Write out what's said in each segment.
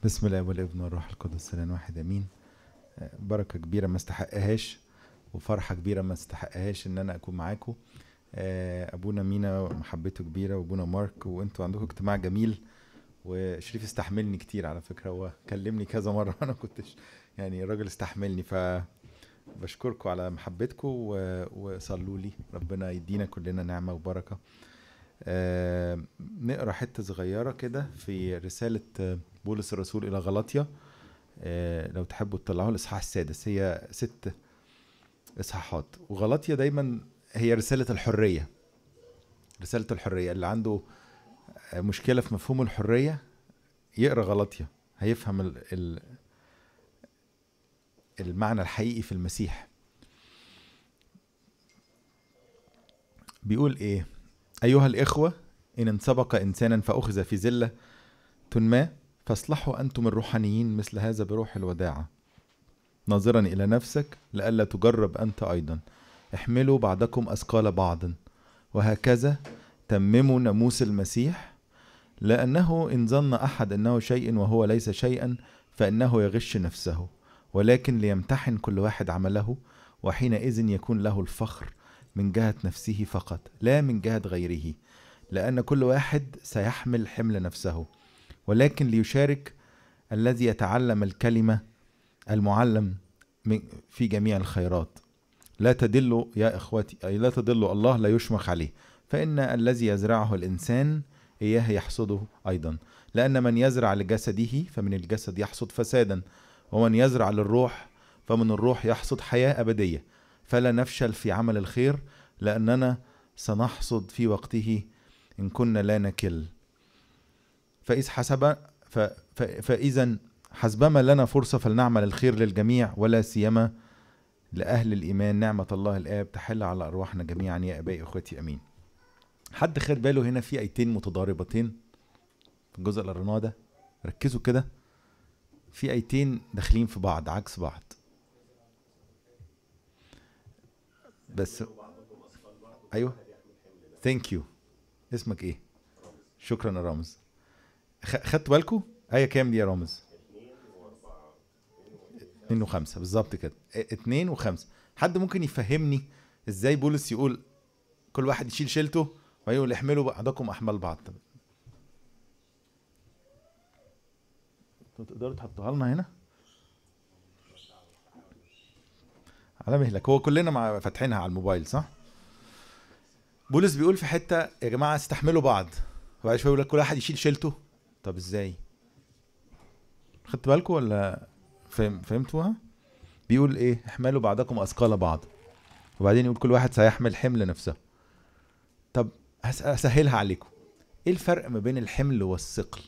بسم الله والابن والروح القدس الان واحد امين آه، بركه كبيره ما استحقهاش وفرحه كبيره ما استحقهاش ان انا اكون معاكم آه، ابونا مينا محبته كبيره وابونا مارك وانتوا عندكم اجتماع جميل وشريف استحملني كتير على فكره هو كلمني كذا مره انا كنتش يعني الراجل استحملني ف بشكركم على محبتكم و- وصلوا لي ربنا يدينا كلنا نعمه وبركه آه، نقرا حته صغيره كده في رساله آه، بولس الرسول الى غلاطيا آه، لو تحبوا تطلعوا الاصحاح السادس هي ست اصحاحات وغلاطيا دايما هي رساله الحريه رساله الحريه اللي عنده آه، مشكله في مفهوم الحريه يقرا غلاطيا هيفهم ال ال المعنى الحقيقي في المسيح بيقول ايه ايها الاخوه ان انسبق انسانا فاخذ في زله ما فاصلحوا انتم الروحانيين مثل هذا بروح الوداعه ناظرا الى نفسك لئلا تجرب انت ايضا احملوا بعضكم اثقال بعض وهكذا تمموا ناموس المسيح لانه ان ظن احد انه شيء وهو ليس شيئا فانه يغش نفسه ولكن ليمتحن كل واحد عمله وحينئذ يكون له الفخر من جهه نفسه فقط لا من جهه غيره لان كل واحد سيحمل حمل نفسه ولكن ليشارك الذي يتعلم الكلمه المعلم من- في جميع الخيرات لا تدلوا يا اخوتي اي لا تدلوا الله لا يشمخ عليه فان الذي يزرعه الانسان اياه يحصده ايضا لان من يزرع لجسده فمن الجسد يحصد فسادا ومن يزرع للروح فمن الروح يحصد حياه ابديه فلا نفشل في عمل الخير لاننا سنحصد في وقته ان كنا لا نكل فإذ حسب ف... ف... فإذا حسبما لنا فرصة فلنعمل الخير للجميع ولا سيما لأهل الإيمان نعمة الله الآب تحل على أرواحنا جميعا يا أبائي إخوتي أمين حد خد باله هنا في آيتين متضاربتين في الجزء اللي قريناه ده ركزوا كده في آيتين داخلين في بعض عكس بعض بس ايوه ثانك يو اسمك ايه شكرا يا رامز خ- خدتوا بالكم ايه كام دي يا رامز اتنين وخمسة بالظبط كده ا- اتنين وخمسة حد ممكن يفهمني ازاي بولس يقول كل واحد يشيل شيلته ويقول احملوا بعضكم احمال بعض طب انتوا تقدروا تحطوها لنا هنا على مهلك هو كلنا مع فاتحينها على الموبايل صح بولس بيقول في حته يا جماعه استحملوا بعض وبعد شويه يقول لك كل واحد يشيل شيلته طب ازاي خدت بالكم ولا فهم فهمتوها بيقول ايه احملوا بعضكم اثقال بعض وبعدين يقول كل واحد سيحمل حمل نفسه طب هس- هسهلها عليكم ايه الفرق ما بين الحمل والثقل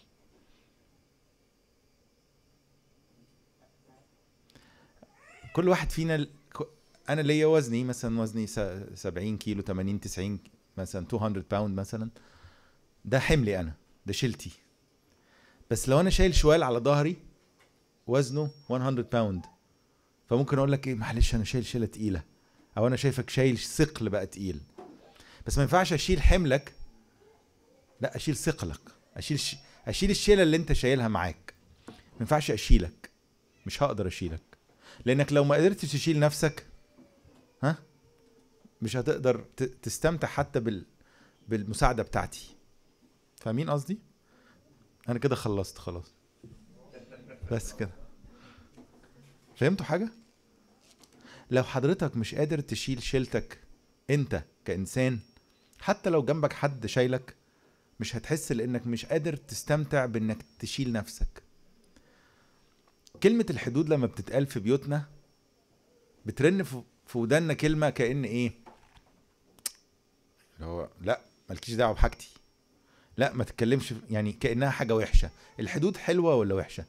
كل واحد فينا ال- ك- انا ليا وزني مثلا وزني س- 70 كيلو 80 90 مثلا 200 باوند مثلا ده حملي انا ده شيلتي بس لو انا شايل شوال على ظهري وزنه 100 باوند فممكن اقول لك ايه معلش انا شايل شيله تقيله او انا شايفك شايل ثقل بقى تقيل بس ما ينفعش اشيل حملك لا اشيل ثقلك اشيل ش... اشيل الشيله اللي انت شايلها معاك ما ينفعش اشيلك مش هقدر اشيلك لانك لو ما قدرتش تشيل نفسك ها مش هتقدر ت... تستمتع حتى بال... بالمساعده بتاعتي فاهمين قصدي انا كده خلصت خلاص بس كده فهمتوا حاجه لو حضرتك مش قادر تشيل شيلتك انت كانسان حتى لو جنبك حد شايلك مش هتحس لانك مش قادر تستمتع بانك تشيل نفسك كلمة الحدود لما بتتقال في بيوتنا بترن في في ودنا كلمة كأن ايه اللي هو لا مالكيش دعوة بحاجتي لا ما تتكلمش في- يعني كأنها حاجة وحشة الحدود حلوة ولا وحشة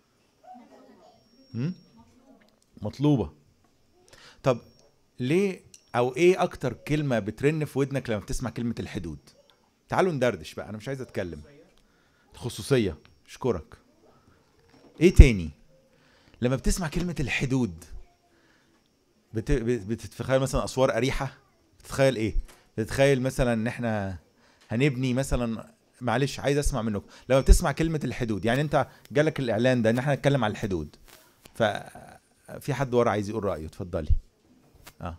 هم؟ مطلوبة طب ليه او ايه اكتر كلمة بترن في ودنك لما بتسمع كلمة الحدود تعالوا ندردش بقى انا مش عايز اتكلم خصوصية اشكرك ايه تاني لما بتسمع كلمة الحدود بت... بت- بتتخيل مثلا اسوار اريحة بتتخيل ايه بتتخيل مثلا ان احنا هنبني مثلا معلش عايز اسمع منكم لما بتسمع كلمه الحدود يعني انت جالك الاعلان ده ان احنا نتكلم عن الحدود ففي حد ورا عايز يقول رايه اتفضلي اه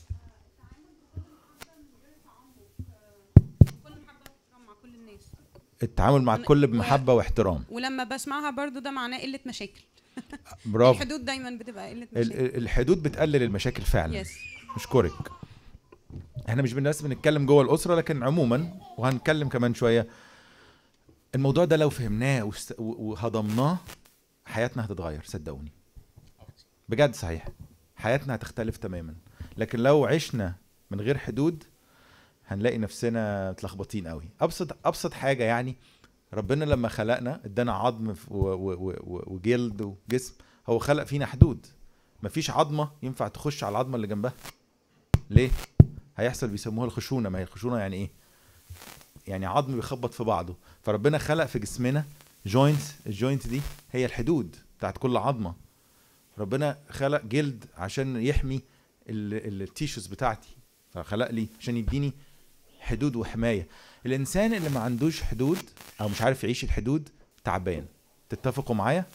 كل محبه واحترام مع كل الناس التعامل مع أنا- الكل بمحبه واحترام ولما بسمعها برضو ده معناه قله مشاكل برافو الحدود دايما بتبقى قله ال- مشاكل ال- الحدود بتقلل المشاكل فعلا يس نشكرك احنا مش بس بنتكلم جوه الاسره لكن عموما وهنتكلم كمان شويه الموضوع ده لو فهمناه وست- و- وهضمناه حياتنا هتتغير صدقوني بجد صحيح حياتنا هتختلف تماما لكن لو عشنا من غير حدود هنلاقي نفسنا متلخبطين قوي ابسط ابسط حاجه يعني ربنا لما خلقنا ادانا عظم ف- و- و- و- وجلد وجسم هو خلق فينا حدود مفيش عظمه ينفع تخش على العظمه اللي جنبها ليه هيحصل بيسموها الخشونه ما هي الخشونه يعني ايه يعني عظم بيخبط في بعضه فربنا خلق في جسمنا جوينت الجوينت دي هي الحدود بتاعت كل عظمه ربنا خلق جلد عشان يحمي التيشوز بتاعتي فخلق لي عشان يديني حدود وحمايه الانسان اللي ما عندوش حدود او مش عارف يعيش الحدود تعبان تتفقوا معايا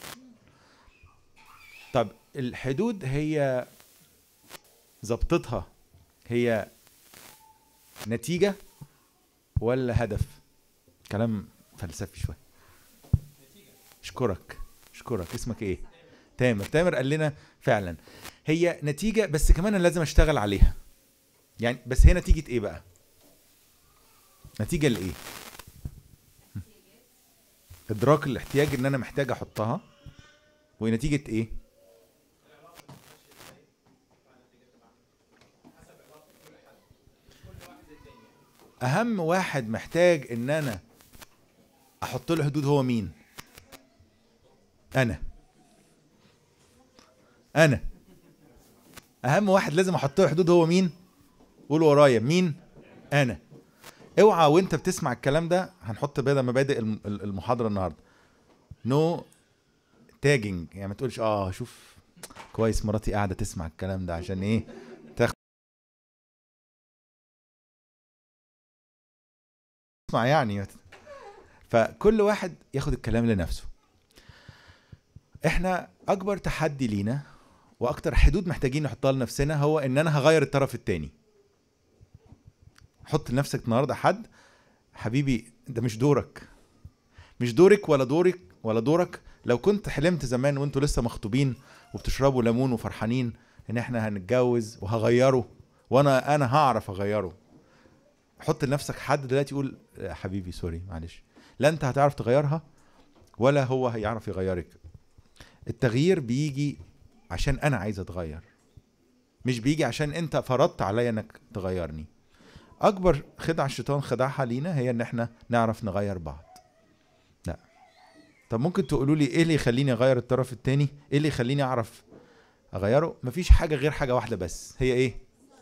طب الحدود هي ظبطتها هي نتيجة ولا هدف كلام فلسفي شوية اشكرك اشكرك اسمك ايه تامر تامر قال لنا فعلا هي نتيجة بس كمان انا لازم اشتغل عليها يعني بس هي نتيجة ايه بقى نتيجة لايه هم. ادراك الاحتياج ان انا محتاج احطها ونتيجة ايه اهم واحد محتاج ان انا احط له حدود هو مين انا انا اهم واحد لازم احط له حدود هو مين قول ورايا مين انا اوعى وانت بتسمع الكلام ده هنحط بدا مبادئ الم- ال- المحاضره النهارده نو تاجنج يعني ما تقولش اه شوف كويس مراتي قاعده تسمع الكلام ده عشان ايه تاخد تسمع يعني فكل واحد ياخد الكلام لنفسه احنا اكبر تحدي لينا واكتر حدود محتاجين نحطها لنفسنا هو ان انا هغير الطرف التاني حط لنفسك النهارده حد حبيبي ده مش دورك مش دورك ولا دورك ولا دورك لو كنت حلمت زمان وانتوا لسه مخطوبين وبتشربوا ليمون وفرحانين ان احنا هنتجوز وهغيره وانا انا هعرف اغيره حط لنفسك حد دلوقتي يقول يا حبيبي سوري معلش لا انت هتعرف تغيرها ولا هو هيعرف يغيرك التغيير بيجي عشان انا عايز اتغير مش بيجي عشان انت فرضت عليا انك تغيرني اكبر خدعه الشيطان خدعها لينا هي ان احنا نعرف نغير بعض لا طب ممكن تقولوا لي ايه اللي يخليني اغير الطرف التاني ايه اللي يخليني اعرف اغيره مفيش حاجه غير حاجه واحده بس هي ايه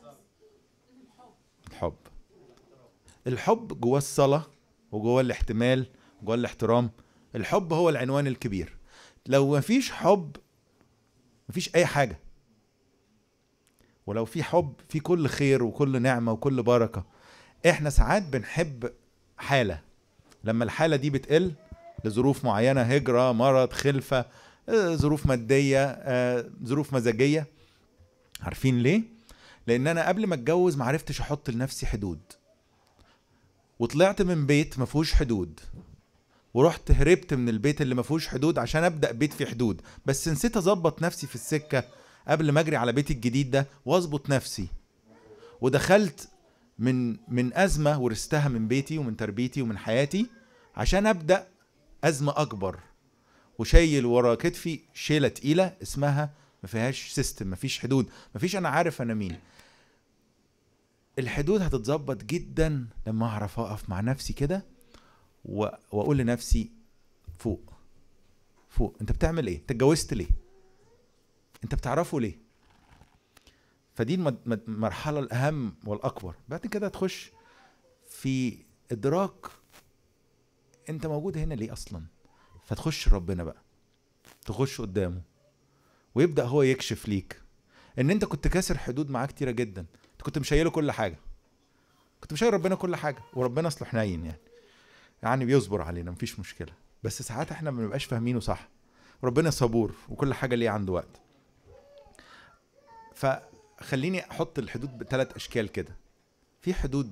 الحب الحب جواه الصلاه وجواه الاحتمال وجواه الاحترام الحب هو العنوان الكبير لو مفيش حب مفيش اي حاجه ولو في حب في كل خير وكل نعمه وكل بركه احنا ساعات بنحب حاله لما الحاله دي بتقل لظروف معينه هجره مرض خلفه آه، ظروف ماديه آه، ظروف مزاجيه عارفين ليه لان انا قبل ما اتجوز ما عرفتش احط لنفسي حدود وطلعت من بيت ما فيهوش حدود ورحت هربت من البيت اللي ما فيهوش حدود عشان ابدا بيت فيه حدود بس نسيت اظبط نفسي في السكه قبل ما اجري على بيتي الجديد ده واظبط نفسي ودخلت من من ازمه ورثتها من بيتي ومن تربيتي ومن حياتي عشان ابدا ازمه اكبر وشايل ورا كتفي شيله تقيله اسمها ما فيهاش سيستم ما فيش حدود ما فيش انا عارف انا مين الحدود هتتظبط جدا لما اعرف اقف مع نفسي كده و... واقول لنفسي فوق فوق انت بتعمل ايه انت اتجوزت ليه انت بتعرفه ليه فدي المد- مد- المرحله الاهم والاكبر بعد كده تخش في ادراك انت موجود هنا ليه اصلا فتخش ربنا بقى تخش قدامه ويبدا هو يكشف ليك ان انت كنت كاسر حدود معاه كتيره جدا انت كنت مشايله كل حاجه كنت مشايل ربنا كل حاجه وربنا اصله حنين يعني يعني بيصبر علينا مفيش مشكله بس ساعات احنا ما بنبقاش فاهمينه صح ربنا صبور وكل حاجه ليه عنده وقت فخليني احط الحدود بثلاث اشكال كده في حدود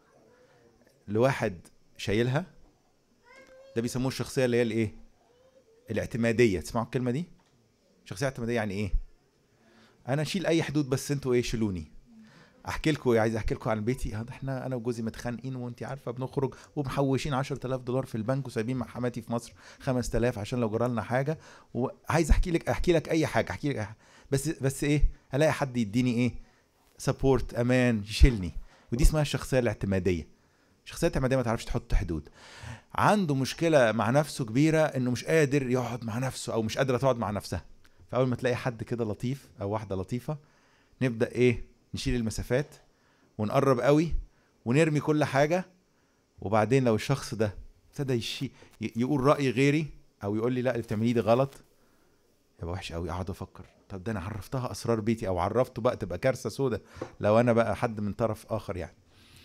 لواحد شايلها ده بيسموه الشخصيه اللي هي الايه الاعتماديه تسمعوا الكلمه دي شخصيه اعتماديه يعني ايه انا اشيل اي حدود بس انتوا ايه شيلوني احكي لكم عايز احكي لكم عن بيتي هذا احنا انا وجوزي متخانقين وانت عارفه بنخرج ومحوشين 10000 دولار في البنك وسايبين مع حماتي في مصر 5000 عشان لو جرى لنا حاجه وعايز احكي لك احكي لك اي حاجه احكي لك أي حاجة. بس بس ايه الاقي حد يديني ايه سبورت امان يشيلني ودي اسمها الشخصيه الاعتماديه الشخصيه الاعتماديه ما تعرفش تحط حدود عنده مشكله مع نفسه كبيره انه مش قادر يقعد مع نفسه او مش قادره تقعد مع نفسها فاول ما تلاقي حد كده لطيف او واحده لطيفه نبدا ايه نشيل المسافات ونقرب قوي ونرمي كل حاجه وبعدين لو الشخص ده ابتدى يشي ي- يقول راي غيري او يقول لي لا اللي بتعمليه ده غلط يبقى وحش قوي اقعد افكر طب ده انا عرفتها اسرار بيتي او عرفته بقى تبقى كارثه سودة لو انا بقى حد من طرف اخر يعني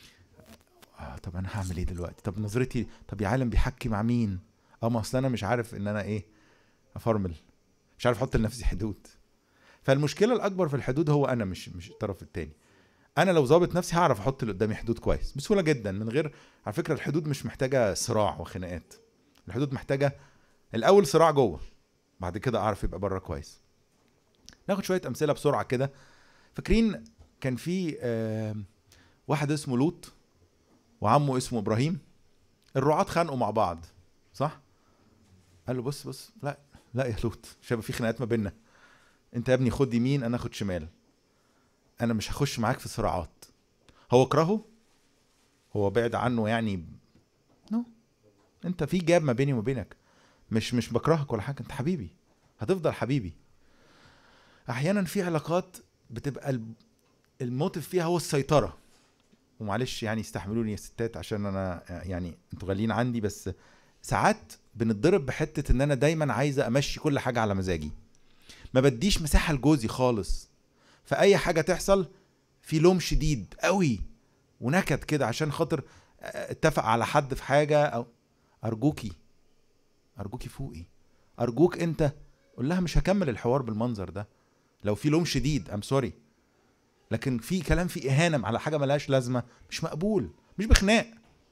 آه طب انا هعمل ايه دلوقتي طب نظرتي طب يا عالم بيحكي مع مين اه ما اصل انا مش عارف ان انا ايه افرمل مش عارف احط لنفسي حدود فالمشكله الاكبر في الحدود هو انا مش مش الطرف التاني انا لو ظابط نفسي هعرف احط اللي قدامي حدود كويس بسهوله جدا من غير على فكره الحدود مش محتاجه صراع وخناقات الحدود محتاجه الاول صراع جوه بعد كده اعرف يبقى بره كويس ناخد شويه امثله بسرعه كده فاكرين كان في آه، واحد اسمه لوط وعمه اسمه ابراهيم الرعاة اتخانقوا مع بعض صح قال له بص بص لا لا يا لوط مش هيبقى في خناقات ما بيننا انت يا ابني خد يمين انا اخد شمال انا مش هخش معاك في صراعات هو كرهه هو بعد عنه يعني نو انت في جاب ما بيني وما بينك مش مش بكرهك ولا حاجه انت حبيبي هتفضل حبيبي احيانا في علاقات بتبقى الب- الموتيف فيها هو السيطره ومعلش يعني استحملوني يا ستات عشان انا يعني انتوا غاليين عندي بس ساعات بنتضرب بحته ان انا دايما عايزه امشي كل حاجه على مزاجي ما بديش مساحه لجوزي خالص فاي حاجه تحصل في لوم شديد قوي ونكد كده عشان خاطر اتفق على حد في حاجه او ارجوكي ارجوكي فوقي ارجوك انت قول لها مش هكمل الحوار بالمنظر ده لو في لوم شديد ام سوري لكن في كلام في اهانه على حاجه ملهاش لازمه مش مقبول مش بخناق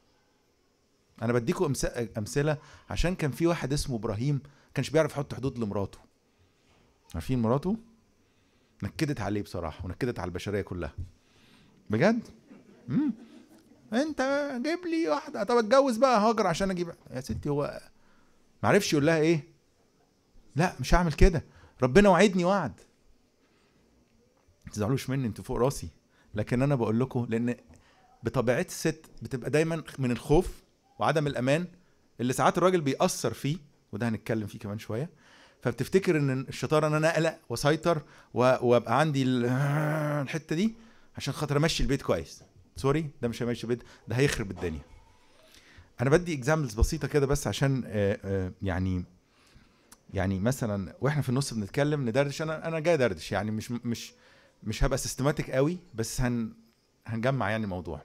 انا بديكم أمس- امثله عشان كان في واحد اسمه ابراهيم كانش بيعرف يحط حدود لمراته عارفين مراته نكدت عليه بصراحه ونكدت على البشريه كلها بجد مم. انت جيب لي واحده طب اتجوز بقى هاجر عشان اجيب يا ستي هو معرفش يقول لها ايه لا مش هعمل كده ربنا وعدني وعد ما تزعلوش مني انتوا فوق راسي لكن انا بقول لكم لان بطبيعه الست بتبقى دايما من الخوف وعدم الامان اللي ساعات الراجل بيأثر فيه وده هنتكلم فيه كمان شويه فبتفتكر ان الشطاره ان انا اقلق واسيطر و- وابقى عندي ال- الحته دي عشان خاطر امشي البيت كويس سوري ده مش هيمشي البيت ده هيخرب الدنيا انا بدي اكزامبلز بسيطه كده بس عشان آه، آه، يعني يعني مثلا واحنا في النص بنتكلم ندردش انا انا جاي ادردش يعني مش مش مش هبقى سيستماتيك قوي بس هن هنجمع يعني الموضوع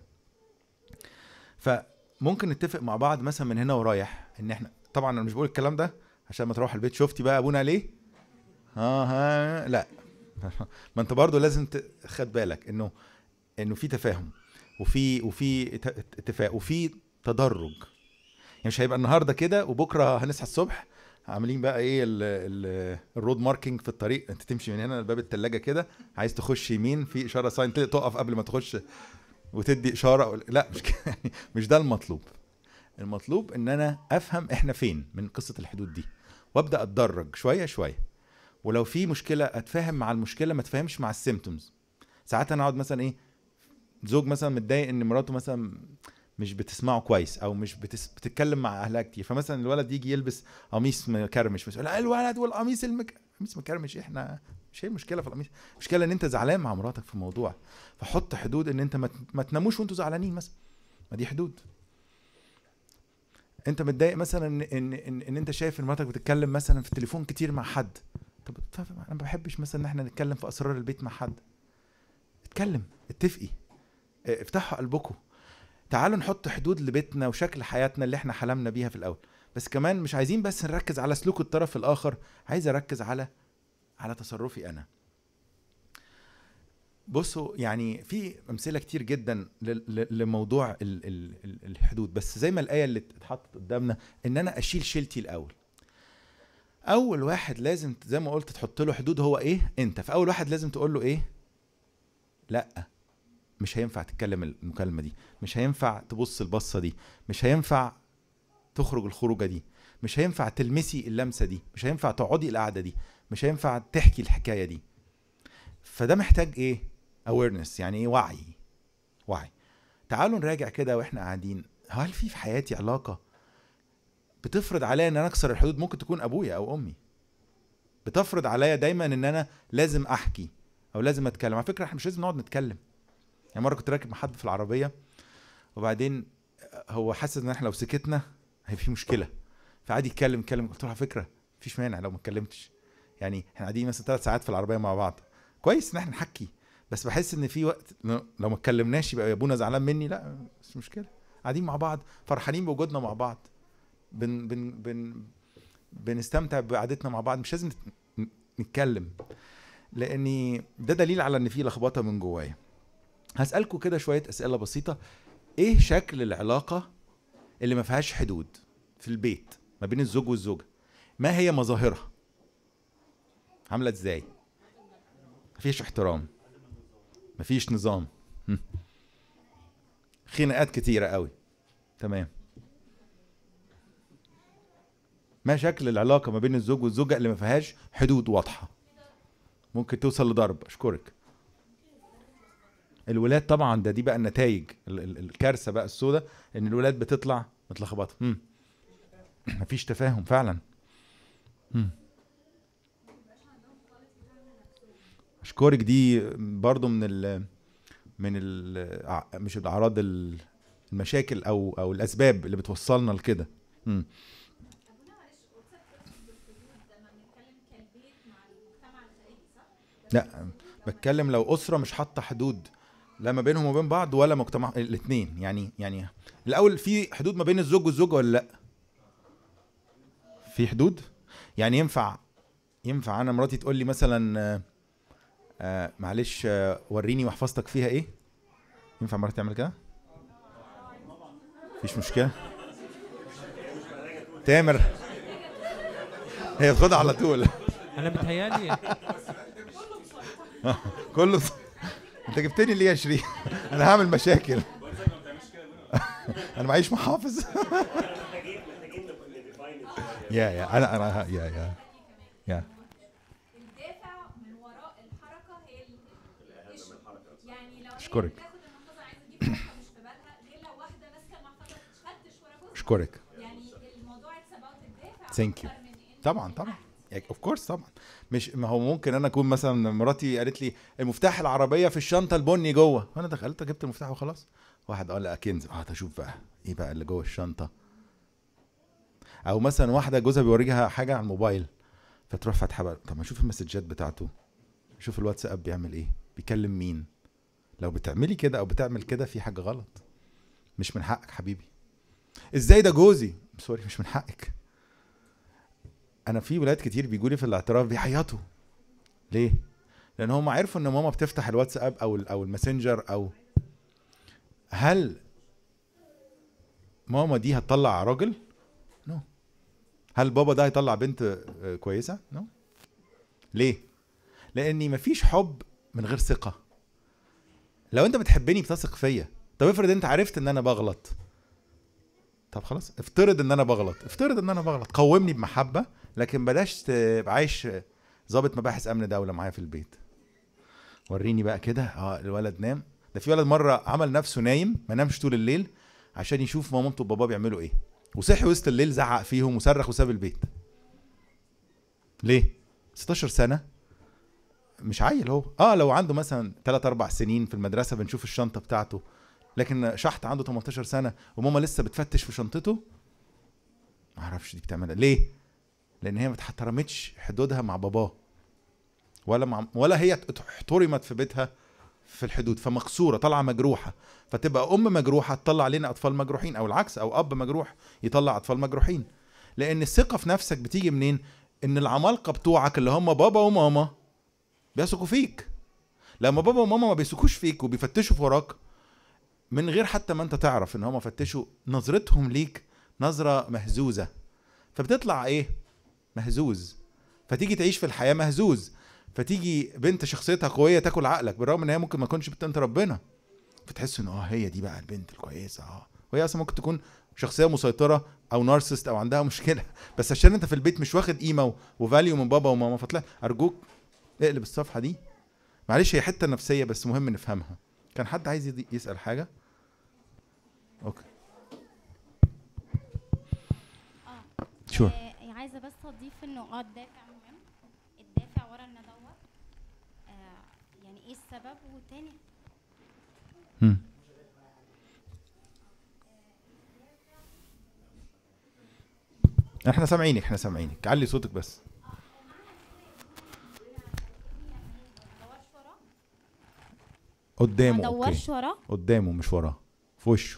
فممكن نتفق مع بعض مثلا من هنا ورايح ان احنا طبعا انا مش بقول الكلام ده عشان ما تروح البيت شفتي بقى ابونا ليه ها ها لا ما انت برضو لازم تاخد بالك انه انه في تفاهم وفي وفي ات- اتفاق وفي تدرج يعني مش هيبقى النهارده كده وبكره هنصحى الصبح عاملين بقى ايه ال ال الرود ماركينج في الطريق انت تمشي من هنا لباب التلاجة كده عايز تخش يمين في اشاره ساين تقف قبل ما تخش وتدي اشاره لا مش كده يعني مش ده المطلوب المطلوب ان انا افهم احنا فين من قصه الحدود دي وابدا اتدرج شويه شويه ولو في مشكله اتفاهم مع المشكله ما اتفاهمش مع السيمتومز ساعات انا اقعد مثلا ايه زوج مثلا متضايق ان مراته مثلا مش بتسمعه كويس او مش بتس... بتتكلم مع اهلها كتير فمثلا الولد يجي يلبس قميص مكرمش بس يقول لا الولد والقميص المك... قميص مكرمش احنا مش هي المشكله في القميص المشكله ان انت زعلان مع مراتك في الموضوع فحط حدود ان انت ما, ت... ما تناموش وانتوا زعلانين مثلا ما دي حدود انت متضايق مثلا ان ان ان, إن انت شايف ان مراتك بتتكلم مثلا في التليفون كتير مع حد طب طب انا ما بحبش مثلا ان احنا نتكلم في اسرار البيت مع حد اتكلم اتفقي اه، افتحوا قلبكم تعالوا نحط حدود لبيتنا وشكل حياتنا اللي احنا حلمنا بيها في الاول بس كمان مش عايزين بس نركز على سلوك الطرف الاخر عايز اركز على على تصرفي انا بصوا يعني في امثله كتير جدا ل- ل- لموضوع ال- ال- ال- الحدود بس زي ما الايه اللي اتحطت قدامنا ان انا اشيل شيلتي الاول اول واحد لازم زي ما قلت تحط له حدود هو ايه انت فاول واحد لازم تقول له ايه لا مش هينفع تتكلم المكالمه دي مش هينفع تبص البصه دي مش هينفع تخرج الخروجه دي مش هينفع تلمسي اللمسه دي مش هينفع تقعدي القعده دي مش هينفع تحكي الحكايه دي فده محتاج ايه awareness يعني ايه وعي وعي تعالوا نراجع كده واحنا قاعدين هل في في حياتي علاقه بتفرض عليا ان انا اكسر الحدود ممكن تكون ابويا او امي بتفرض عليا دايما ان انا لازم احكي او لازم اتكلم على فكره احنا مش لازم نقعد نتكلم يعني مره كنت راكب مع حد في العربيه وبعدين هو حاسس ان احنا لو سكتنا هيبقى في مشكله فقعد يتكلم يتكلم قلت له على فكره مفيش مانع لو ما اتكلمتش يعني احنا قاعدين مثلا ثلاث ساعات في العربيه مع بعض كويس ان احنا نحكي بس بحس ان في وقت لو لو ما اتكلمناش يبقى ابونا زعلان مني لا مش مشكله قاعدين مع بعض فرحانين بوجودنا مع بعض بن بن بن بنستمتع بقعدتنا مع بعض مش لازم نت- نتكلم لاني ده دليل على ان في لخبطه من جوايا هسالكم كده شويه اسئله بسيطه ايه شكل العلاقه اللي ما فيهاش حدود في البيت ما بين الزوج والزوجه ما هي مظاهرها عامله ازاي مفيش احترام مفيش نظام هم. خناقات كتيره قوي تمام ما شكل العلاقه ما بين الزوج والزوجه اللي ما فيهاش حدود واضحه ممكن توصل لضرب اشكرك الولاد طبعا ده دي بقى النتائج ال- ال- الكارثه بقى السوداء ان الولاد بتطلع متلخبطه هم. مفيش تفاهم فعلا هم. اشكرك دي برضو من ال من ال مش الاعراض ال- المشاكل او او الاسباب اللي بتوصلنا لكده هم. ابونا معلش قلت بالحدود لما بنتكلم كالبيت مع المجتمع الخارجي صح؟ لا بتكلم لو اسره مش حاطه حدود لا ما بينهم وبين بعض ولا مجتمع الاثنين يعني يعني الاول في حدود ما بين الزوج والزوجه ولا لا في حدود يعني ينفع ينفع انا مراتي تقول لي مثلا آه، آه معلش آه وريني محفظتك فيها ايه ينفع مراتي تعمل كده مفيش مشكله تامر هي تاخدها على طول انا بتهيالي كله ص- انت جبتني ليه يا شريف انا هعمل مشاكل انا معيش محافظ يا يا انا انا يا يا يا الدافع من وراء الحركه هي الاشي يعني لو أشكرك. هي بتاخد المحفظه عايزه تجيب حاجه مش في بالها غير لو واحده ماسكه المحفظه بتفتش ورا جوزها اشكرك يعني الموضوع اتس اباوت الدافع Thank you. أكتر من إن طبعا طبعا اوف كورس طبعا مش ما هو ممكن انا اكون مثلا مراتي قالت لي المفتاح العربيه في الشنطه البني جوه وانا دخلت جبت المفتاح وخلاص واحد قال لا كنز اه اشوف بقى ايه بقى اللي جوه الشنطه او مثلا واحده جوزها بيوريها حاجه على الموبايل فتروح فاتحه بقى طب ما اشوف المسجات بتاعته شوف الواتساب بيعمل ايه بيكلم مين لو بتعملي كده او بتعمل كده في حاجه غلط مش من حقك حبيبي ازاي ده جوزي سوري مش من حقك انا في ولاد كتير بيجوا لي في الاعتراف بيعيطوا ليه لان هم عرفوا ان ماما بتفتح الواتساب او ال- او الماسنجر او هل ماما دي هتطلع راجل نو no. هل بابا ده هيطلع بنت آه، كويسه نو no. ليه لاني مفيش حب من غير ثقه لو انت بتحبني بتثق فيا طب افرض انت عرفت ان انا بغلط طب خلاص افترض ان انا بغلط افترض ان انا بغلط قومني بمحبه لكن بلاش تبقى عايش ضابط مباحث امن دوله معايا في البيت وريني بقى كده اه الولد نام ده في ولد مره عمل نفسه نايم ما نامش طول الليل عشان يشوف مامته وباباه بيعملوا ايه وصحي وسط الليل زعق فيهم وصرخ وساب البيت ليه 16 سنه مش عيل هو اه لو عنده مثلا 3 4 سنين في المدرسه بنشوف الشنطه بتاعته لكن شحت عنده 18 سنه وماما لسه بتفتش في شنطته ما اعرفش دي بتعملها ليه لان هي ما احترمتش حدودها مع باباه ولا مع ولا هي احترمت في بيتها في الحدود فمكسوره طالعه مجروحه فتبقى ام مجروحه تطلع علينا اطفال مجروحين او العكس او اب مجروح يطلع اطفال مجروحين لان الثقه في نفسك بتيجي منين ان العمالقه بتوعك اللي هم بابا وماما بيثقوا فيك لما بابا وماما ما بيثقوش فيك وبيفتشوا في وراك من غير حتى ما انت تعرف ان هم فتشوا نظرتهم ليك نظره مهزوزه فبتطلع ايه مهزوز فتيجي تعيش في الحياه مهزوز فتيجي بنت شخصيتها قويه تاكل عقلك بالرغم ان هي ممكن ما تكونش بنت ربنا فتحس ان اه هي دي بقى البنت الكويسه اه وهي اصلا ممكن تكون شخصيه مسيطره او نارسست او عندها مشكله بس عشان انت في البيت مش واخد قيمه وفاليو من بابا وماما فطلع ارجوك اقلب الصفحه دي معلش هي حته نفسيه بس مهم نفهمها كان حد عايز يدي- يسال حاجه اوكي اه شور آه، عايزه بس اضيف انه اه الدافع مهم الدافع ورا ان ادور آه يعني ايه السبب وتاني مم. احنا سامعينك احنا سامعينك علي صوتك بس ما ادورش وراه قدامه ما اوكي ادورش وراه قدامه مش وراه في وشه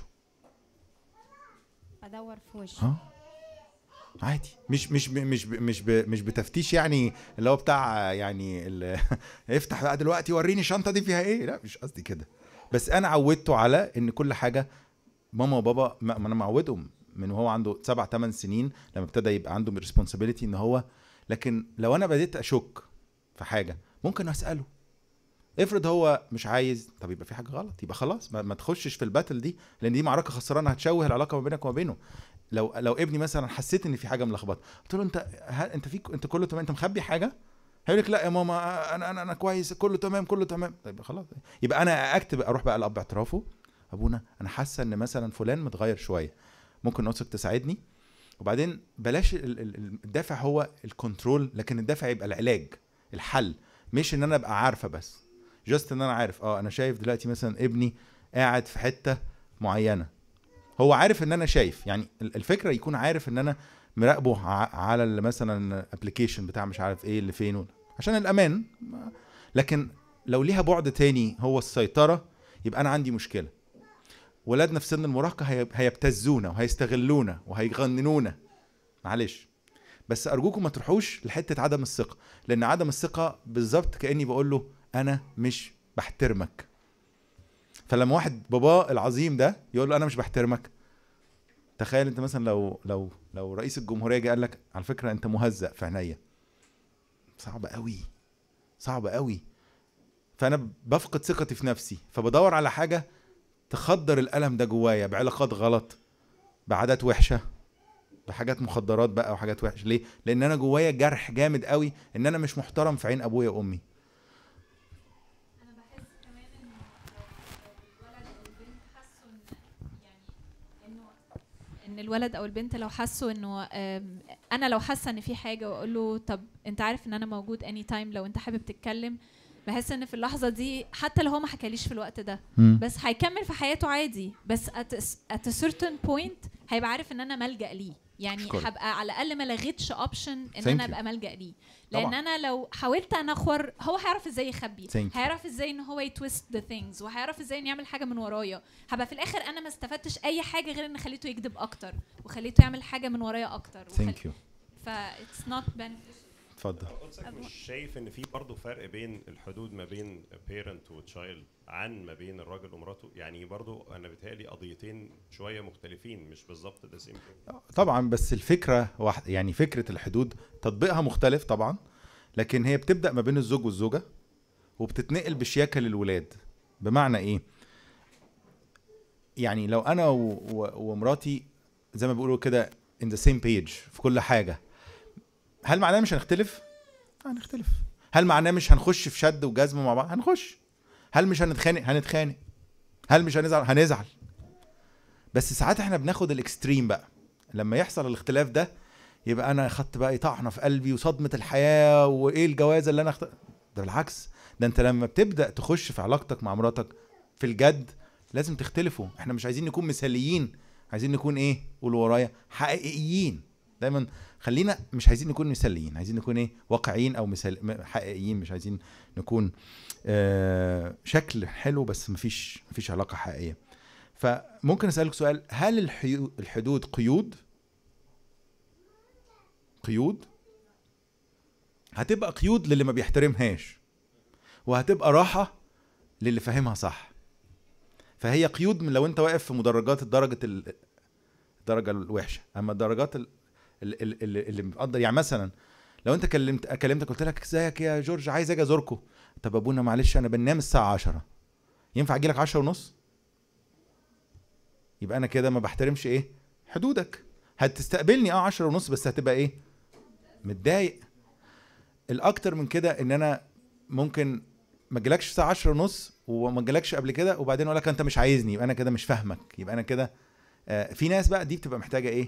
ادور في وشه اه عادي مش مش ب- مش ب- مش ب- مش بتفتيش يعني اللي هو بتاع يعني ال- افتح بقى دلوقتي وريني الشنطه دي فيها ايه لا مش قصدي كده بس انا عودته على ان كل حاجه ماما وبابا ما ما انا معودهم من وهو عنده سبع ثمان سنين لما ابتدى يبقى عنده ريسبونسابيلتي ان هو لكن لو انا بديت اشك في حاجه ممكن اساله افرض هو مش عايز طب يبقى في حاجه غلط يبقى خلاص ما, ما تخشش في الباتل دي لان دي معركه خسرانه هتشوه العلاقه ما بينك وما بينه لو لو ابني مثلا حسيت ان في حاجه ملخبطه قلت له انت هل انت فيك انت كله تمام انت مخبي حاجه هيقول لك لا يا ماما انا انا انا كويس كله تمام كله تمام طيب خلاص يبقى انا اكتب اروح بقى لاب اعترافه ابونا انا حاسه ان مثلا فلان متغير شويه ممكن نوصك تساعدني وبعدين بلاش ال- ال- الدافع هو الكنترول لكن الدافع يبقى العلاج الحل مش ان انا ابقى عارفه بس جاست ان انا عارف اه انا شايف دلوقتي مثلا ابني قاعد في حته معينه هو عارف ان انا شايف يعني ال- الفكره يكون عارف ان انا مراقبه ع- على ال- مثلا ابلكيشن بتاع مش عارف ايه اللي فين ولا- عشان الامان ما- لكن لو ليها بعد تاني هو السيطره يبقى انا عندي مشكله ولادنا في سن المراهقه هي- هيبتزونا وهيستغلونا وهيغننونا معلش بس ارجوكم ما تروحوش لحته عدم الثقه لان عدم الثقه بالظبط كاني بقول له انا مش بحترمك فلما واحد باباه العظيم ده يقول له انا مش بحترمك تخيل انت مثلا لو لو لو رئيس الجمهوريه جه قال لك على فكره انت مهزأ في عينيا صعب قوي صعب قوي فانا بفقد ثقتي في نفسي فبدور على حاجه تخدر الالم ده جوايا بعلاقات غلط بعادات وحشه بحاجات مخدرات بقى وحاجات وحشه ليه لان انا جوايا جرح جامد قوي ان انا مش محترم في عين ابويا وامي انا بحس كمان ان لو الولد او البنت حسوا ان يعني انه ان الولد او البنت لو حسوا انه آم، انا لو حاسه ان في حاجه واقول له طب انت عارف ان انا موجود اني تايم لو انت حابب تتكلم بحس ان في اللحظه دي حتى لو هو ما حكاليش في الوقت ده بس هيكمل في حياته عادي بس at a, at a certain point هيبقى عارف ان انا ملجأ ليه يعني أشكرك. هبقى على الاقل ما لغيتش اوبشن ان Thank انا you. ابقى ملجأ ليه لان طبعاً. انا لو حاولت انخور هو هيعرف ازاي يخبي Thank you. هيعرف ازاي ان هو يتويست ذا ثينجز وهيعرف ازاي انه يعمل حاجه من ورايا هبقى في الاخر انا ما استفدتش اي حاجه غير ان خليته يكذب اكتر وخليته يعمل حاجه من ورايا اكتر ثانك يو ف it's not beneficial اتفضل قدسك مش شايف ان في برضه فرق بين الحدود ما بين بيرنت وتشايلد عن ما بين الراجل ومراته يعني برضه انا بيتهيألي قضيتين شويه مختلفين مش بالظبط ده سيم طبعا بس الفكره واحده يعني فكره الحدود تطبيقها مختلف طبعا لكن هي بتبدا ما بين الزوج والزوجه وبتتنقل بشياكه للولاد بمعنى ايه يعني لو انا و... و... ومراتي زي ما بيقولوا كده in the same page في كل حاجه هل معناه مش هنختلف هنختلف هل معناه مش هنخش في شد وجزم مع بعض هنخش هل مش هنتخانق هنتخانق هل مش هنزعل هنزعل بس ساعات احنا بناخد الاكستريم بقى لما يحصل الاختلاف ده يبقى انا خدت بقى طعنه في قلبي وصدمه الحياه وايه الجوازه اللي انا اخت... ده بالعكس ده انت لما بتبدا تخش في علاقتك مع مراتك في الجد لازم تختلفوا احنا مش عايزين نكون مثاليين عايزين نكون ايه قولوا ورايا حقيقيين دايما خلينا مش عايزين نكون مثاليين عايزين نكون ايه واقعيين او مثال م- حقيقيين مش عايزين نكون آه شكل حلو بس مفيش مفيش علاقه حقيقيه فممكن اسالك سؤال هل الحيو- الحدود قيود قيود هتبقى قيود للي ما بيحترمهاش وهتبقى راحه للي فاهمها صح فهي قيود من لو انت واقف في مدرجات الدرجه ال- الدرجه الوحشه اما الدرجات ال- ال- ال- اللي اللي مقدر يعني مثلا لو انت كلمت كلمتك قلت لك ازيك يا جورج عايز اجي ازوركم طب ابونا معلش انا بنام الساعه 10 ينفع اجي لك 10 ونص يبقى انا كده ما بحترمش ايه حدودك هتستقبلني اه 10 ونص بس هتبقى ايه متضايق الاكتر من كده ان انا ممكن ما اجيلكش الساعه 10 ونص وما اجيلكش قبل كده وبعدين اقول لك انت مش عايزني يبقى انا كده مش فاهمك يبقى انا كده آه، في ناس بقى دي بتبقى محتاجه ايه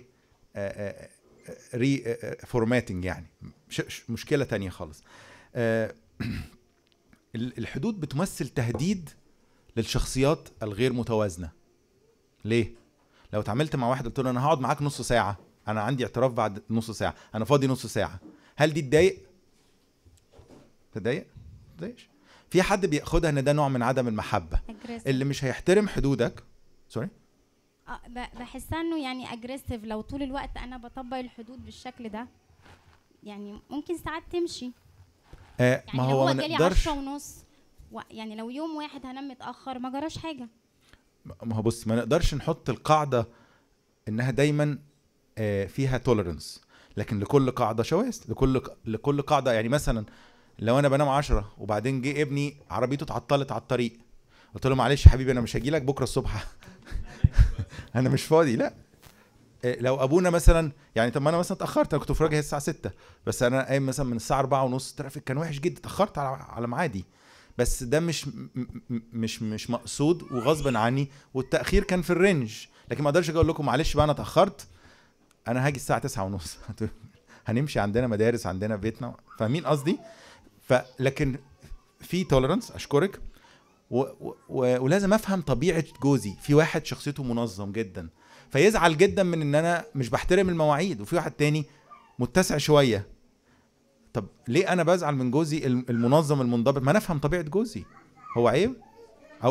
ري فورماتنج يعني ش- ش- مشكله تانية خالص آه، ال- الحدود بتمثل تهديد للشخصيات الغير متوازنه ليه لو اتعاملت مع واحد قلت له انا هقعد معاك نص ساعه انا عندي اعتراف بعد نص ساعه انا فاضي نص ساعه هل دي تضايق تضايق تضايقش في حد بياخدها ان ده نوع من عدم المحبه aggressive. اللي مش هيحترم حدودك سوري آه، ب- بحسها انه يعني اجريسيف لو طول الوقت انا بطبق الحدود بالشكل ده يعني ممكن ساعات تمشي آه يعني ما لو هو هو ما جالي نقدرش 10 ونص و- يعني لو يوم واحد هنام متاخر ما جراش حاجه ما هو بص ما نقدرش نحط القاعده انها دايما آه، فيها توليرنس لكن لكل قاعده شواذ لكل لكل قاعده يعني مثلا لو انا بنام عشرة وبعدين جه ابني عربيته اتعطلت على الطريق قلت له معلش يا حبيبي انا مش هجي لك بكره الصبح انا مش فاضي لا آه، لو ابونا مثلا يعني طب ما انا مثلا اتاخرت انا كنت في راجع الساعه 6 بس انا قايم مثلا من الساعه 4 ونص الترافيك كان وحش جدا اتاخرت على على ميعادي بس ده مش م- م- مش مش مقصود وغصبا عني والتاخير كان في الرينج لكن ما اقدرش أجي اقول لكم معلش بقى انا اتاخرت انا هاجي الساعه 9 ونص هنمشي عندنا مدارس عندنا بيتنا فاهمين قصدي فلكن في توليرانس اشكرك و و و ولازم افهم طبيعه جوزي في واحد شخصيته منظم جدا فيزعل جدا من ان انا مش بحترم المواعيد وفي واحد تاني متسع شويه طب ليه انا بزعل من جوزي الم- المنظم المنضبط ما انا افهم طبيعه جوزي هو عيب او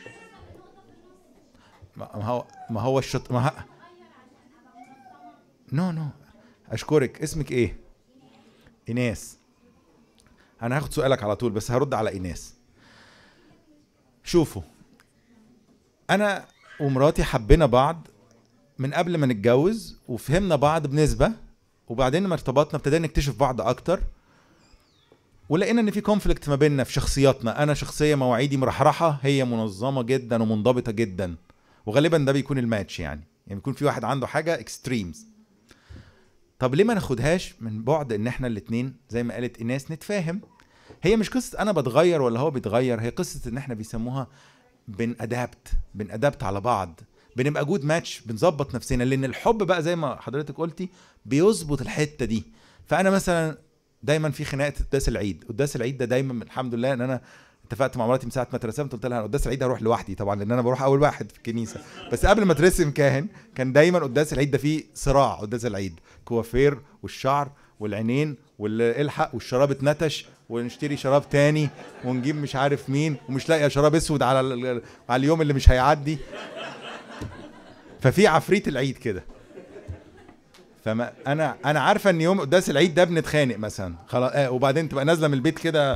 ما ما هو ما هو الشط ما ه... نو نو اشكرك اسمك ايه ايناس انا هاخد سؤالك على طول بس هرد على ايناس شوفوا انا ومراتي حبينا بعض من قبل ما نتجوز وفهمنا بعض بنسبه وبعدين لما ارتبطنا ابتدينا نكتشف بعض اكتر ولقينا ان في كونفليكت ما بيننا في شخصياتنا انا شخصيه مواعيدي مرحرحه هي منظمه جدا ومنضبطه جدا وغالبا ده بيكون الماتش يعني يعني بيكون في واحد عنده حاجه اكستريمز طب ليه ما ناخدهاش من بعد ان احنا الاتنين زي ما قالت ايناس نتفاهم هي مش قصه انا بتغير ولا هو بيتغير هي قصه ان احنا بيسموها بن ادابت بن ادابت على بعض بنبقى جود ماتش بنظبط نفسنا لان الحب بقى زي ما حضرتك قلتي بيظبط الحته دي فانا مثلا دايما في خناقه قداس العيد قداس العيد ده دايما الحمد لله ان انا اتفقت مع مراتي من ساعه ما اترسمت قلت لها قداس العيد هروح لوحدي طبعا لان انا بروح اول واحد في الكنيسه بس قبل ما اترسم كاهن كان دايما قداس العيد ده فيه صراع قداس العيد كوافير والشعر والعينين والالحق والشراب اتنتش ونشتري شراب تاني ونجيب مش عارف مين ومش لاقيه شراب اسود على ال- على اليوم اللي مش هيعدي ففي عفريت العيد كده فما انا انا عارفه ان يوم قداس العيد ده بنتخانق مثلا خلاص آه وبعدين تبقى نازله من البيت كده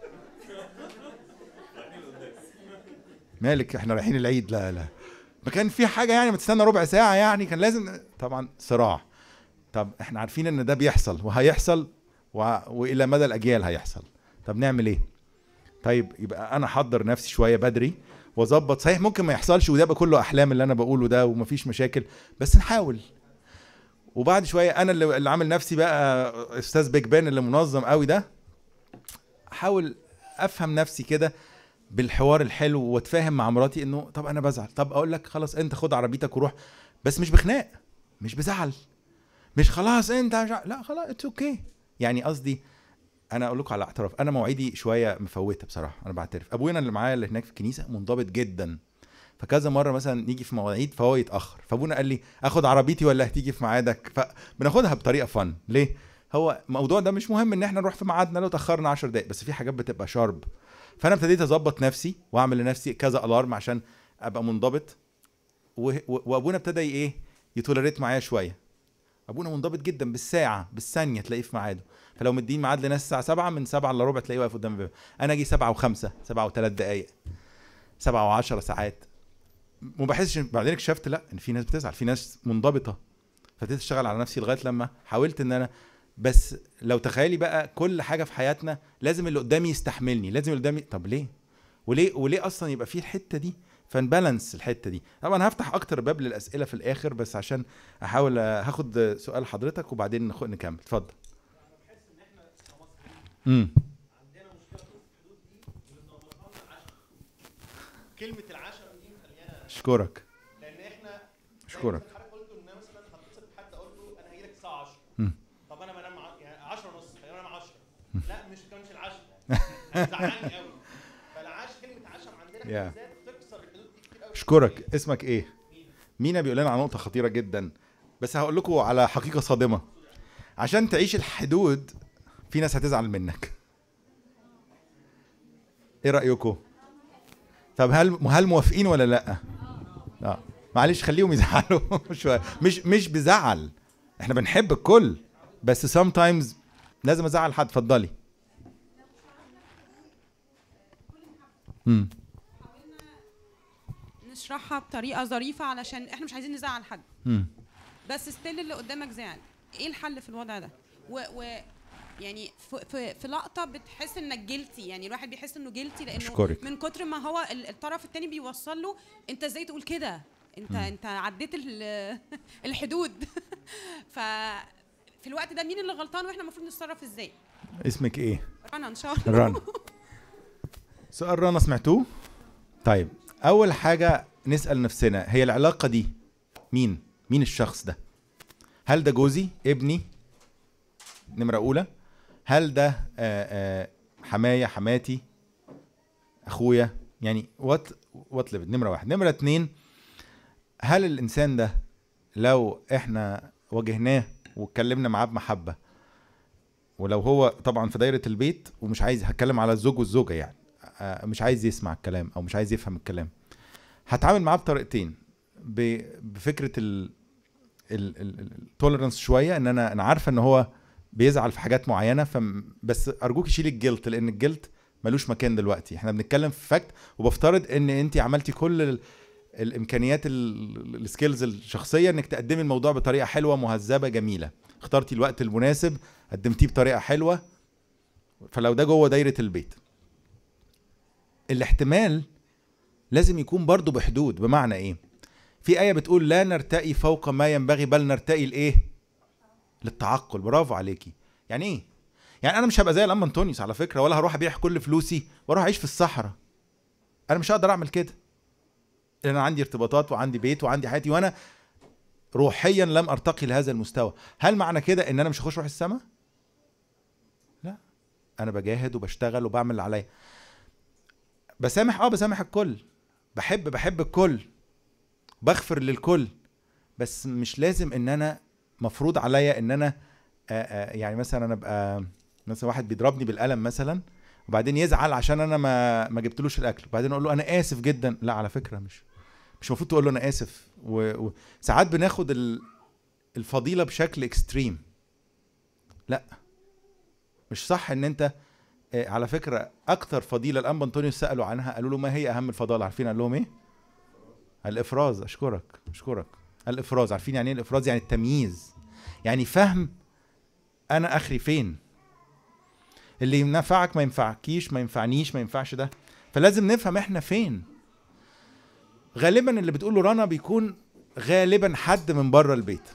مالك احنا رايحين العيد لا لا ما كان في حاجه يعني ما تستنى ربع ساعه يعني كان لازم طبعا صراع طب احنا عارفين ان ده بيحصل وهيحصل و... والى مدى الاجيال هيحصل طب نعمل ايه طيب يبقى انا احضر نفسي شويه بدري واظبط صحيح ممكن ما يحصلش وده يبقى كله احلام اللي انا بقوله ده ومفيش مشاكل بس نحاول وبعد شويه انا اللي, اللي عامل نفسي بقى استاذ بيج بان اللي منظم قوي ده احاول افهم نفسي كده بالحوار الحلو واتفاهم مع مراتي انه طب انا بزعل طب اقول لك خلاص انت خد عربيتك وروح بس مش بخناق مش بزعل مش خلاص انت مش ع- لا خلاص اتس اوكي okay. يعني قصدي انا اقول لكم على اعتراف انا مواعيدي شويه مفوته بصراحه انا بعترف ابونا اللي معايا اللي هناك في الكنيسه منضبط جدا فكذا مره مثلا نيجي في مواعيد فهو يتاخر فابونا قال لي اخد عربيتي ولا هتيجي في ميعادك فبناخدها بطريقه فن ليه هو الموضوع ده مش مهم ان احنا نروح في ميعادنا لو تاخرنا 10 دقائق بس في حاجات بتبقى شارب فانا ابتديت اظبط نفسي واعمل لنفسي كذا الارم عشان ابقى منضبط و- و- وابونا ابتدى ايه يتولريت معايا شويه ابونا منضبط جدا بالساعه بالثانيه تلاقيه في ميعاده فلو مدين ميعاد لناس الساعه 7 من 7 الا ربع تلاقيه واقف قدام الباب انا اجي 7 و5 7 و3 دقائق 7 و10 ساعات ما بحسش بعدين اكتشفت لا ان في ناس بتزعل في ناس منضبطه فابتديت اشتغل على نفسي لغايه لما حاولت ان انا بس لو تخيلي بقى كل حاجه في حياتنا لازم اللي قدامي يستحملني لازم اللي قدامي طب ليه وليه وليه اصلا يبقى في الحته دي فنبالانس الحته دي طبعا هفتح اكتر باب للاسئله في الاخر بس عشان احاول آه، هاخد سؤال حضرتك وبعدين نخ- نكمل اتفضل امم كلمه العشرة دي مخليانا اشكرك لان احنا اشكرك زي ما حضرتك قلت ان انا مثلا هتصل بحد اقول له انا هاجي لك الساعه 10 مم. طب انا بنام ع- يعني 10 ونص خلينا انام 10 لا مش كانش العشاء هتزعلني قوي فالعشاء كلمه عشاء عندنا Yeah. بالذات بتكسر الحدود دي كتير قوي اشكرك اسمك ايه مينا بيقول لنا على نقطه خطيره جدا بس هقول لكم على حقيقه صادمه عشان تعيش الحدود في ناس هتزعل منك ايه رايكم طب هل هل موافقين ولا لا اه معلش خليهم يزعلوا شويه مش مش بزعل احنا بنحب الكل بس sometimes لازم ازعل حد اتفضلي امم نشرحها بطريقه ظريفه علشان احنا مش عايزين نزعل حد امم بس ستيل اللي قدامك زعل ايه الحل في الوضع ده و, و يعني في, في, في لقطه بتحس انك جلتي يعني الواحد بيحس انه جلتي لانه أشكرك. من كتر ما هو ال- الطرف التاني بيوصل له انت ازاي تقول كده انت م. انت عديت ال- الحدود ف في الوقت ده مين اللي غلطان واحنا المفروض نتصرف ازاي اسمك ايه رنا ان شاء الله رنا سؤال رنا سمعتوه طيب اول حاجه نسال نفسنا هي العلاقه دي مين مين الشخص ده هل ده جوزي ابني نمره اولى هل ده آه، آه، حمايه حماتي اخويا يعني وات وات ليفل نمره واحد نمره اتنين هل الانسان ده لو احنا واجهناه واتكلمنا معاه بمحبه ولو هو طبعا في دايره البيت ومش عايز هتكلم على الزوج والزوجه يعني آه، مش عايز يسمع الكلام او مش عايز يفهم الكلام هتعامل معاه بطريقتين ب- بفكره ال التوليرنس شويه ان انا انا عارفه ان هو بيزعل في حاجات معينه فم بس ارجوك شيل الجلد لان الجلد ملوش مكان دلوقتي احنا بنتكلم في فاكت وبفترض ان انت عملتي كل ال الامكانيات السكيلز الشخصيه انك تقدمي الموضوع بطريقه حلوه مهذبه جميله اخترتي الوقت المناسب قدمتيه بطريقه حلوه فلو ده جوه دايره البيت الاحتمال لازم يكون برضو بحدود بمعنى ايه في ايه بتقول لا نرتقي فوق ما ينبغي بل نرتقي لايه للتعقل برافو عليكي يعني ايه يعني انا مش هبقى زي الام انطونيوس على فكره ولا هروح ابيع كل فلوسي واروح اعيش في الصحراء انا مش هقدر اعمل كده لان انا عندي ارتباطات وعندي بيت وعندي حياتي وانا روحيا لم ارتقي لهذا المستوى هل معنى كده ان انا مش هخش روح السماء لا انا بجاهد وبشتغل وبعمل اللي عليا بسامح اه بسامح الكل بحب بحب الكل بغفر للكل بس مش لازم ان انا مفروض عليا ان انا آآ آآ يعني مثلا انا ابقى مثلا واحد بيضربني بالقلم مثلا وبعدين يزعل عشان انا ما ما جبتلوش الاكل وبعدين اقول له انا اسف جدا لا على فكره مش مش المفروض تقول له انا اسف وساعات بناخد ال- الفضيله بشكل اكستريم لا مش صح ان انت آه، على فكره اكتر فضيله الانبا انطونيوس سالوا عنها قالوا له ما هي اهم الفضائل عارفين قال لهم ايه الافراز اشكرك اشكرك الافراز عارفين يعني ايه الافراز يعني التمييز يعني فهم انا اخري فين اللي ينفعك ما ينفعكيش ما ينفعنيش ما ينفعش ده فلازم نفهم احنا فين غالبا اللي بتقوله رنا بيكون غالبا حد من بره البيت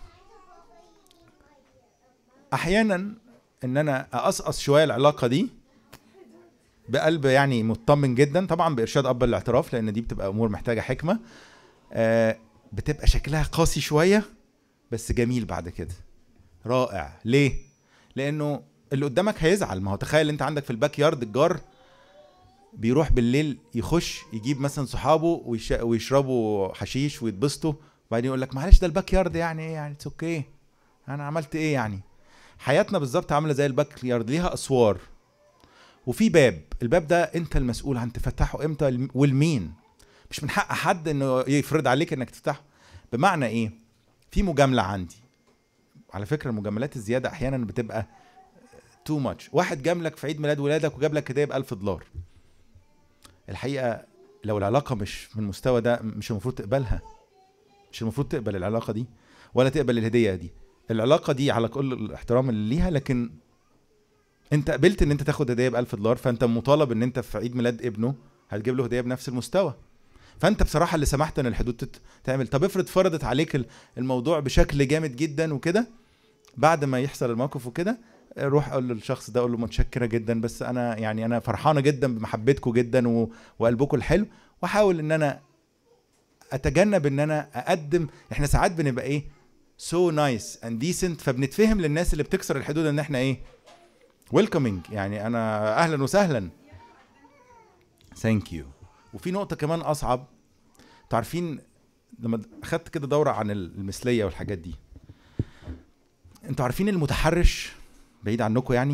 احيانا ان انا اقصقص شويه العلاقه دي بقلب يعني مطمن جدا طبعا بارشاد اب الاعتراف لان دي بتبقى امور محتاجه حكمه آه بتبقى شكلها قاسي شويه بس جميل بعد كده رائع ليه لانه اللي قدامك هيزعل ما هو تخيل انت عندك في الباك يارد الجار بيروح بالليل يخش يجيب مثلا صحابه ويش... ويشربوا حشيش ويتبسطوا وبعدين يقول لك معلش ده الباك يارد يعني ايه يعني اتس اوكي انا عملت ايه يعني حياتنا بالظبط عامله زي الباك يارد ليها اسوار وفي باب الباب ده انت المسؤول عن تفتحه امتى والمين مش من حق حد انه يفرض عليك انك تفتحه بمعنى ايه في مجامله عندي على فكره المجاملات الزياده احيانا بتبقى تو ماتش واحد جاملك في عيد ميلاد ولادك وجاب لك هديه ب 1000 دولار الحقيقه لو العلاقه مش من المستوى ده مش المفروض تقبلها مش المفروض تقبل العلاقه دي ولا تقبل الهديه دي العلاقه دي على كل الاحترام اللي ليها لكن انت قبلت ان انت تاخد هديه ب 1000 دولار فانت مطالب ان انت في عيد ميلاد ابنه هتجيب له هديه بنفس المستوى فانت بصراحه اللي سمحت ان الحدود تت- تعمل طب افرض فرضت عليك ال- الموضوع بشكل جامد جدا وكده بعد ما يحصل الموقف وكده روح اقول للشخص ده اقول له متشكره جدا بس انا يعني انا فرحانه جدا بمحبتكم جدا و... وقلبكم الحلو واحاول ان انا اتجنب ان انا اقدم احنا ساعات بنبقى ايه سو نايس اند ديسنت فبنتفهم للناس اللي بتكسر الحدود ان احنا ايه ويلكمينج يعني انا اهلا وسهلا ثانك يو وفي نقطه كمان اصعب انتوا عارفين لما اخدت كده دوره عن المثليه والحاجات دي انتوا عارفين المتحرش بعيد عنكم يعني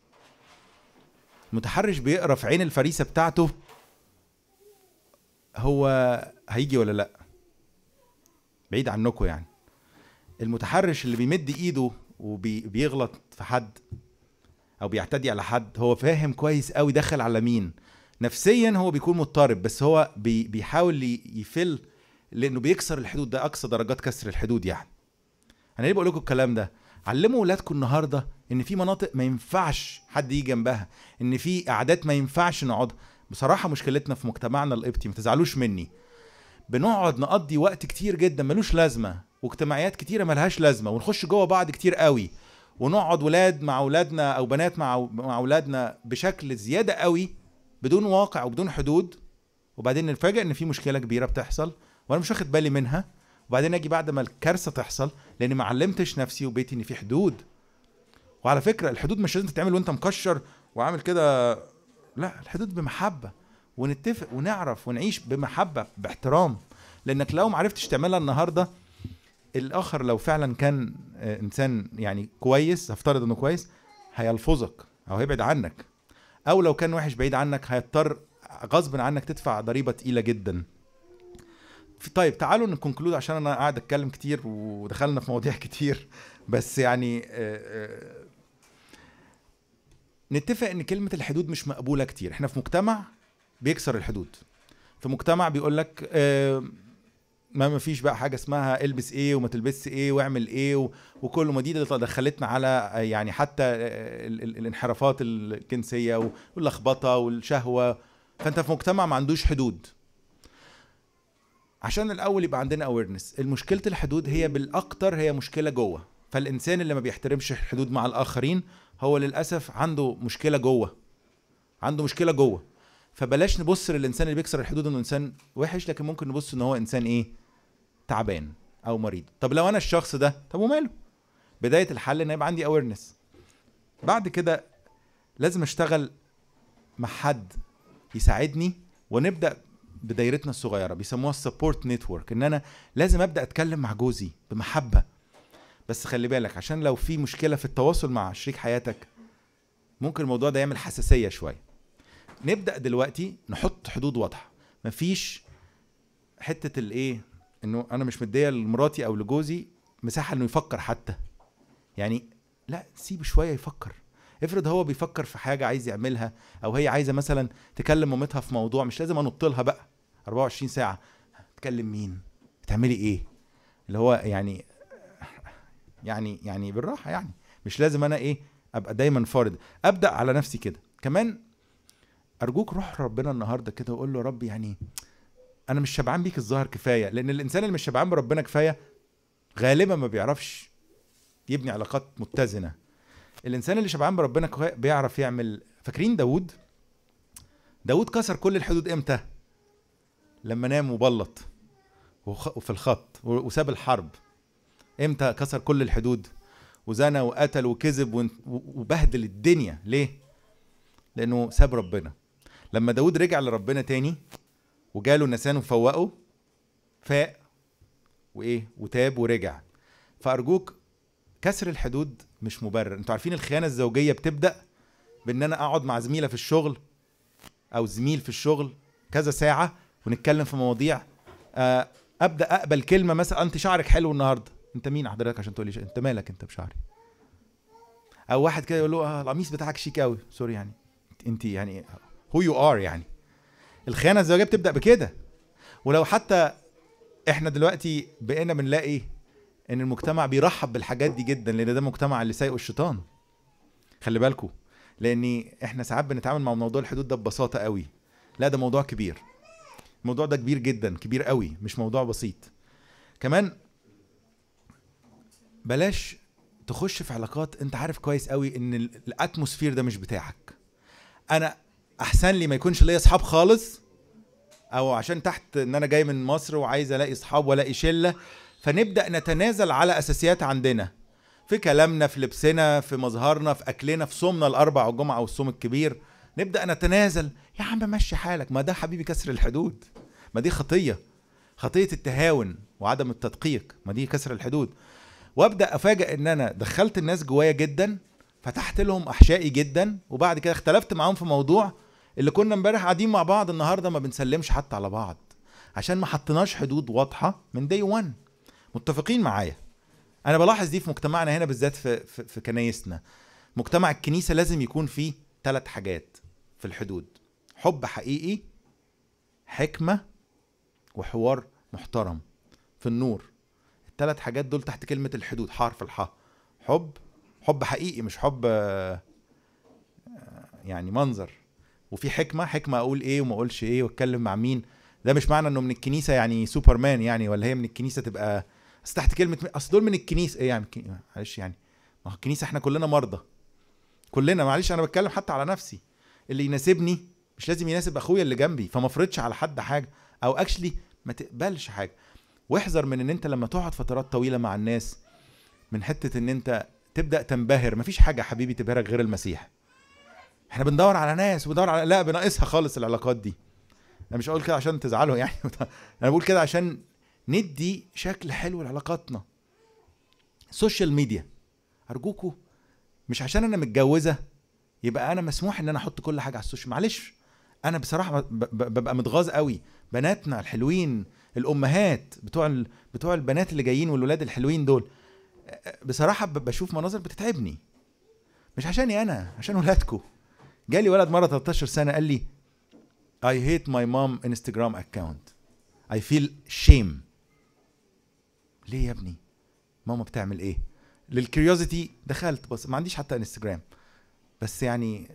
المتحرش بيقرا في عين الفريسه بتاعته هو هيجي ولا لا بعيد عنكم يعني المتحرش اللي بيمد ايده وبيغلط في حد او بيعتدي على حد هو فاهم كويس قوي دخل على مين نفسيا هو بيكون مضطرب بس هو بي بيحاول ي- يفل لانه بيكسر الحدود ده اقصى درجات كسر الحدود يعني انا ليه بقول لكم الكلام ده علموا ولادكم النهارده ان في مناطق ما ينفعش حد يجي جنبها ان في قعدات ما ينفعش نقعد بصراحه مشكلتنا في مجتمعنا القبطي ما تزعلوش مني بنقعد نقضي وقت كتير جدا ملوش لازمه واجتماعيات كتيره ملهاش لازمه ونخش جوه بعض كتير قوي ونقعد ولاد مع اولادنا او بنات مع مع اولادنا بشكل زياده قوي بدون واقع وبدون حدود وبعدين نتفاجئ ان في مشكله كبيره بتحصل وانا مش واخد بالي منها وبعدين اجي بعد ما الكارثه تحصل لاني ما علمتش نفسي وبيتي ان في حدود وعلى فكره الحدود مش لازم تتعمل وانت مكشر وعامل كده لا الحدود بمحبه ونتفق ونعرف ونعيش بمحبه باحترام لانك لو ما عرفتش تعملها النهارده الاخر لو فعلا كان آه، انسان يعني كويس هفترض انه كويس هيلفظك او هيبعد عنك او لو كان وحش بعيد عنك هيضطر غصب عنك تدفع ضريبه تقيله جدا في طيب تعالوا نكونكلود عشان انا قاعد اتكلم كتير ودخلنا في مواضيع كتير بس يعني آه، آه، نتفق ان كلمه الحدود مش مقبوله كتير احنا في مجتمع بيكسر الحدود في مجتمع بيقول لك آه، ما ما فيش بقى حاجه اسمها البس ايه وما تلبسش ايه واعمل ايه و- وكل ما دي اللي دخلتنا على آه، يعني حتى آه، ال- ال- الانحرافات الجنسيه واللخبطه والشهوه فانت في مجتمع ما عندوش حدود عشان الاول يبقى عندنا اويرنس المشكله الحدود هي بالاكتر هي مشكله جوه فالانسان اللي ما بيحترمش الحدود مع الاخرين هو للاسف عنده مشكله جوه عنده مشكله جوه فبلاش نبص للانسان اللي بيكسر الحدود انه انسان وحش لكن ممكن نبص ان هو انسان ايه تعبان او مريض طب لو انا الشخص ده طب وماله بدايه الحل ان يبقى عندي اويرنس بعد كده لازم اشتغل مع حد يساعدني ونبدا بدايرتنا الصغيره بيسموها السبورت نتورك ان انا لازم ابدا اتكلم مع جوزي بمحبه بس خلي بالك عشان لو في مشكله في التواصل مع شريك حياتك ممكن الموضوع ده يعمل حساسيه شويه نبدا دلوقتي نحط حدود واضحه مفيش حته الايه انه انا مش مديه لمراتي او لجوزي مساحه انه يفكر حتى يعني لا سيبه شويه يفكر افرض هو بيفكر في حاجه عايز يعملها او هي عايزه مثلا تكلم مامتها في موضوع مش لازم انط لها بقى 24 ساعه تكلم مين بتعملي ايه اللي هو يعني يعني يعني بالراحه يعني مش لازم انا ايه ابقى دايما فارض ابدا على نفسي كده كمان ارجوك روح ربنا النهارده كده وقول له يا رب يعني انا مش شبعان بيك الظاهر كفايه لان الانسان اللي مش شبعان بربنا كفايه غالبا ما بيعرفش يبني علاقات متزنه الانسان اللي شبعان بربنا كفايه بيعرف يعمل فاكرين داوود داوود كسر كل الحدود امتى لما نام وبلط وخ- وفي الخط و- وساب الحرب امتى كسر كل الحدود وزنى وقتل وكذب ون- و- وبهدل الدنيا ليه لانه ساب ربنا لما داود رجع لربنا تاني وجاله نسان وفوقه فاق وايه وتاب ورجع فارجوك كسر الحدود مش مبرر انتوا عارفين الخيانه الزوجيه بتبدا بان انا اقعد مع زميله في الشغل او زميل في الشغل كذا ساعه ونتكلم في مواضيع آه، ابدا اقبل كلمه مثلا انت شعرك حلو النهارده انت مين حضرتك عشان تقولي ش- انت مالك انت بشعري او واحد كده يقول له آه القميص بتاعك شيك قوي سوري يعني انت يعني هو يو ار يعني الخيانه الزوجيه بتبدا بكده ولو حتى احنا دلوقتي بقينا بنلاقي ان المجتمع بيرحب بالحاجات دي جدا لان ده مجتمع اللي سايقه الشيطان خلي بالكم لان احنا ساعات بنتعامل مع موضوع الحدود ده ببساطه قوي لا ده موضوع كبير الموضوع ده كبير جدا كبير قوي مش موضوع بسيط كمان بلاش تخش في علاقات انت عارف كويس قوي ان ال- الاتموسفير ده مش بتاعك انا احسن لي ما يكونش ليا اصحاب خالص او عشان تحت ان انا جاي من مصر وعايز الاقي اصحاب والاقي شله فنبدا نتنازل على اساسيات عندنا في كلامنا في لبسنا في مظهرنا في اكلنا في صومنا الاربع والجمعه والصوم الكبير نبدا نتنازل يا عم مشي حالك ما ده حبيبي كسر الحدود ما دي خطيه خطيه التهاون وعدم التدقيق ما دي كسر الحدود وابدا افاجئ ان انا دخلت الناس جوايا جدا فتحت لهم احشائي جدا وبعد كده اختلفت معاهم في موضوع اللي كنا امبارح قاعدين مع بعض النهارده ما بنسلمش حتى على بعض عشان ما حطيناش حدود واضحه من دي 1 متفقين معايا انا بلاحظ دي في مجتمعنا هنا بالذات في في, في كنايسنا مجتمع الكنيسه لازم يكون فيه ثلاث حاجات في الحدود حب حقيقي حكمه وحوار محترم في النور الثلاث حاجات دول تحت كلمه الحدود حرف الحاء حب حب حقيقي مش حب آه، آه، يعني منظر وفي حكمه حكمه اقول ايه وما اقولش ايه واتكلم مع مين ده مش معنى انه من الكنيسه يعني سوبرمان يعني ولا هي من الكنيسه تبقى بس تحت كلمه اصل دول من الكنيسه ايه يعني الكني- معلش يعني ما هو الكنيسه احنا كلنا مرضى كلنا معلش انا بتكلم حتى على نفسي اللي يناسبني مش لازم يناسب اخويا اللي جنبي فما افرضش على حد حاجه او اكشلي ما تقبلش حاجه واحذر من ان انت لما تقعد فترات طويله مع الناس من حته ان انت تبدا تنبهر مفيش حاجه يا حبيبي تبهرك غير المسيح احنا بندور على ناس وبندور على لا بناقصها خالص العلاقات دي انا مش هقول كده عشان تزعلوا يعني انا بقول كده عشان ندي شكل حلو لعلاقاتنا سوشيال ميديا ارجوكوا مش عشان انا متجوزه يبقى انا مسموح ان انا احط كل حاجه على السوشيال معلش انا بصراحه ب- ب- ببقى متغاظ قوي بناتنا الحلوين الامهات بتوع ال... بتوع البنات اللي جايين والولاد الحلوين دول بصراحه ب- بشوف مناظر بتتعبني مش عشاني انا عشان ولادكم جالي ولد مره 13 سنه قال لي I hate my mom Instagram account I feel shame ليه يا ابني ماما بتعمل ايه للكيوريوزيتي دخلت بس ما عنديش حتى انستجرام بس يعني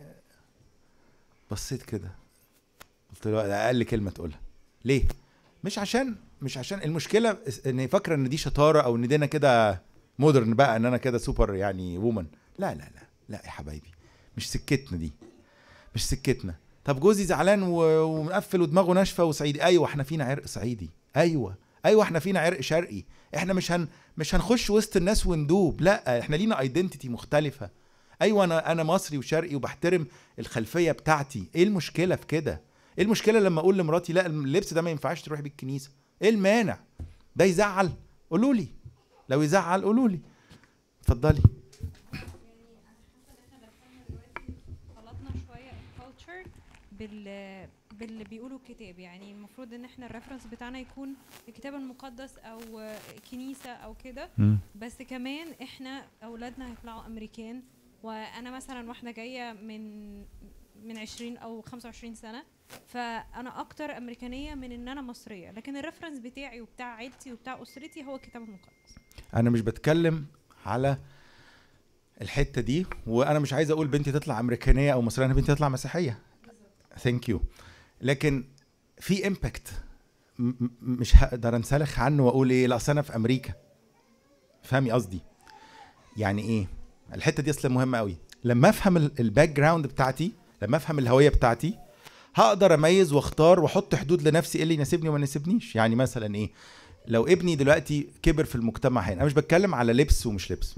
بصيت كده قلت له ده اقل كلمه تقولها ليه مش عشان مش عشان المشكله ان فاكره ان دي شطاره او ان دينا كده مودرن بقى ان انا كده سوبر يعني وومن لا لا لا لا يا حبايبي مش سكتنا دي مش سكتنا طب جوزي زعلان و- ومقفل ودماغه ناشفه وصعيدي ايوه احنا فينا عرق صعيدي ايوه ايوه احنا فينا عرق شرقي احنا مش هن مش هنخش وسط الناس وندوب لا احنا لينا ايدنتيتي مختلفه ايوه انا انا مصري وشرقي وبحترم الخلفيه بتاعتي ايه المشكله في كده ايه المشكله لما اقول لمراتي لا اللبس ده ما ينفعش تروحي بيه الكنيسه ايه المانع ده يزعل قولوا لي لو يزعل قولوا لي اتفضلي خلطنا شويه الكالتشر بال باللي بيقولوا الكتاب يعني المفروض ان احنا الريفرنس بتاعنا يكون الكتاب المقدس او كنيسه او كده بس كمان احنا اولادنا هيطلعوا امريكان وانا مثلا واحده جايه من من 20 او 25 سنه فانا اكتر امريكانيه من ان انا مصريه لكن الريفرنس بتاعي وبتاع عيلتي وبتاع اسرتي هو الكتاب المقدس انا مش بتكلم على الحته دي وانا مش عايز اقول بنتي تطلع امريكانيه او مصريه انا بنتي تطلع مسيحيه ثانك يو لكن في امباكت مش هقدر انسلخ عنه واقول ايه لا أصل انا في امريكا فهمي قصدي يعني ايه الحته دي اصلا مهمه قوي لما افهم الباك جراوند بتاعتي لما افهم الهويه بتاعتي هقدر اميز واختار واحط حدود لنفسي ايه اللي يناسبني وما يناسبنيش يعني مثلا ايه لو ابني دلوقتي كبر في المجتمع هنا انا مش بتكلم على لبس ومش لبس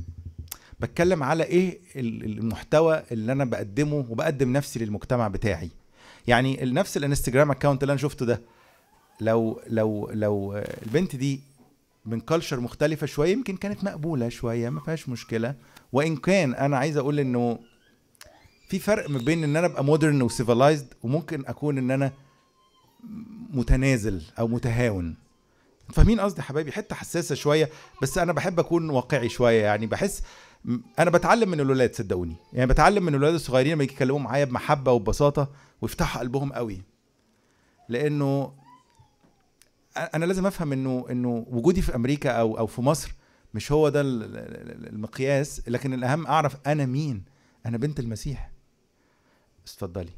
بتكلم على ايه ال- المحتوى اللي انا بقدمه وبقدم نفسي للمجتمع بتاعي يعني نفس الانستجرام اكونت اللي انا شفته ده لو لو لو البنت دي من كلتشر مختلفه شويه يمكن كانت مقبوله شويه ما فيهاش مشكله وان كان انا عايز اقول انه في فرق ما بين ان انا ابقى مودرن وسيفلايزد وممكن اكون ان انا متنازل او متهاون فاهمين قصدي يا حبايبي حته حساسه شويه بس انا بحب اكون واقعي شويه يعني بحس م- انا بتعلم من الولاد صدقوني يعني بتعلم من الولاد الصغيرين لما يجي يتكلموا معايا بمحبه وببساطه ويفتحوا قلبهم قوي لانه أ- انا لازم افهم انه انه وجودي في امريكا او او في مصر مش هو ده ال- ال- ال- المقياس لكن الاهم اعرف انا مين انا بنت المسيح اتفضلي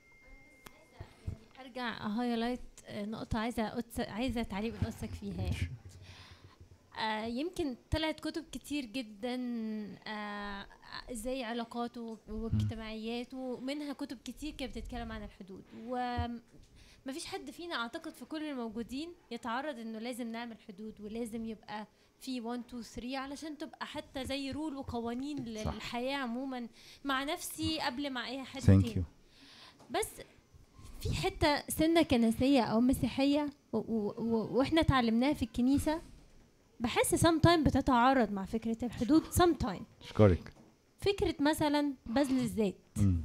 ارجع هايلايت نقطه عايزه أقص... عايزه تعليق من قصك فيها يعني. آه يمكن طلعت كتب كتير جدا آه ازاي علاقاته واجتماعياته ومنها كتب كتير كانت بتتكلم عن الحدود ومفيش حد فينا اعتقد في كل الموجودين يتعرض انه لازم نعمل حدود ولازم يبقى في 1 2 3 علشان تبقى حتى زي رول وقوانين صح. للحياه عموما مع نفسي قبل مع اي حد ثانك تاني يو بس في حته سنه كنسيه او مسيحيه و- و- و- واحنا اتعلمناها في الكنيسه بحس سام تايم بتتعارض مع فكره الحدود سام تايم اشكرك فكره مثلا بذل الذات مم.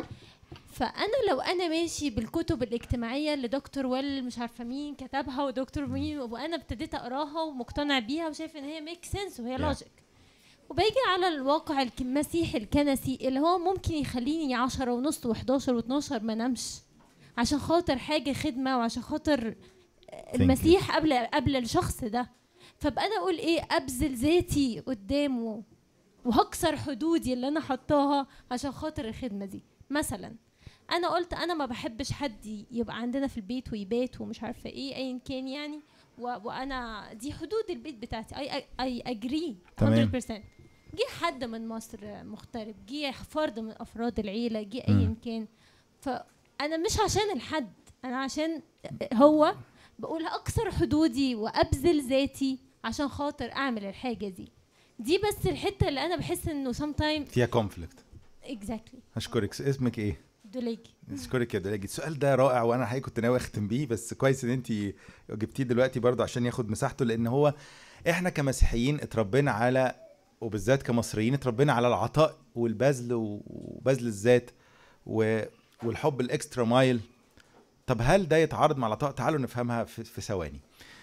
فانا لو انا ماشي بالكتب الاجتماعيه اللي دكتور ويل مش عارفه مين كتبها ودكتور مين وانا ابتديت اقراها ومقتنع بيها وشايف ان هي ميك سنس وهي Yeah. لوجيك وبيجي على الواقع الك- المسيحي الكنسي اللي هو ممكن يخليني عشرة ونص و11 و12 ما نمش عشان خاطر حاجة خدمة وعشان خاطر المسيح قبل قبل الشخص ده فابقى انا اقول ايه ابذل ذاتي قدامه وهكسر حدودي اللي انا حطاها عشان خاطر الخدمه دي مثلا انا قلت انا ما بحبش حد يبقى عندنا في البيت ويبات ومش عارفه ايه ايا كان يعني و... وانا دي حدود البيت بتاعتي اي اي اجري 100% تمام. جه حد من مصر مغترب جه فرد من افراد العيله جه مم. ايا كان فانا مش عشان الحد انا عشان هو بقول اكسر حدودي وابذل ذاتي عشان خاطر اعمل الحاجه دي دي بس الحته اللي انا بحس انه سام تايم فيها كونفليكت اكزاكتلي اشكرك اسمك ايه دوليجي اشكرك يا دلاجي السؤال ده رائع وانا حقيقي كنت ناوي اختم بيه بس كويس ان انت جبتيه دلوقتي برضه عشان ياخد مساحته لان هو احنا كمسيحيين اتربينا على وبالذات كمصريين اتربينا على العطاء والبذل و- وبذل الذات و- والحب الاكسترا مايل طب هل ده يتعارض مع العطاء تعالوا نفهمها في, في ثواني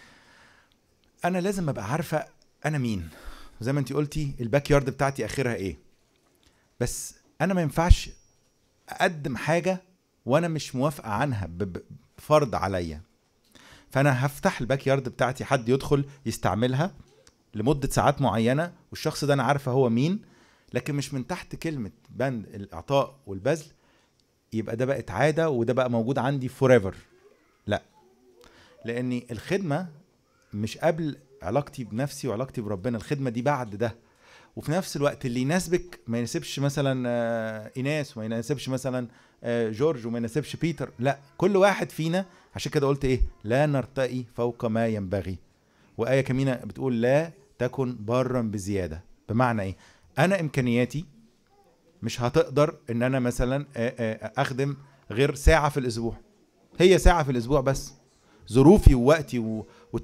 انا لازم ابقى عارفه انا مين زي ما انت قلتي الباك يارد بتاعتي اخرها ايه بس انا ما ينفعش اقدم حاجه وانا مش موافقه عنها ب- ب- بفرض عليا فانا هفتح الباك يارد بتاعتي حد يدخل يستعملها لمده ساعات معينه والشخص ده انا عارفه هو مين لكن مش من تحت كلمه بند الاعطاء والبذل يبقى ده بقت عاده وده بقى موجود عندي فور ايفر لا لاني الخدمه مش قبل علاقتي بنفسي وعلاقتي بربنا الخدمه دي بعد ده وفي نفس الوقت اللي يناسبك ما يناسبش مثلا آه، ايناس وما يناسبش مثلا آه، جورج وما يناسبش بيتر لا كل واحد فينا عشان كده قلت ايه لا نرتقي فوق ما ينبغي وايه كمينه بتقول لا تكن برا بزياده بمعنى ايه انا امكانياتي مش هتقدر ان انا مثلا آه، آه، اخدم غير ساعه في الاسبوع هي ساعه في الاسبوع بس ظروفي ووقتي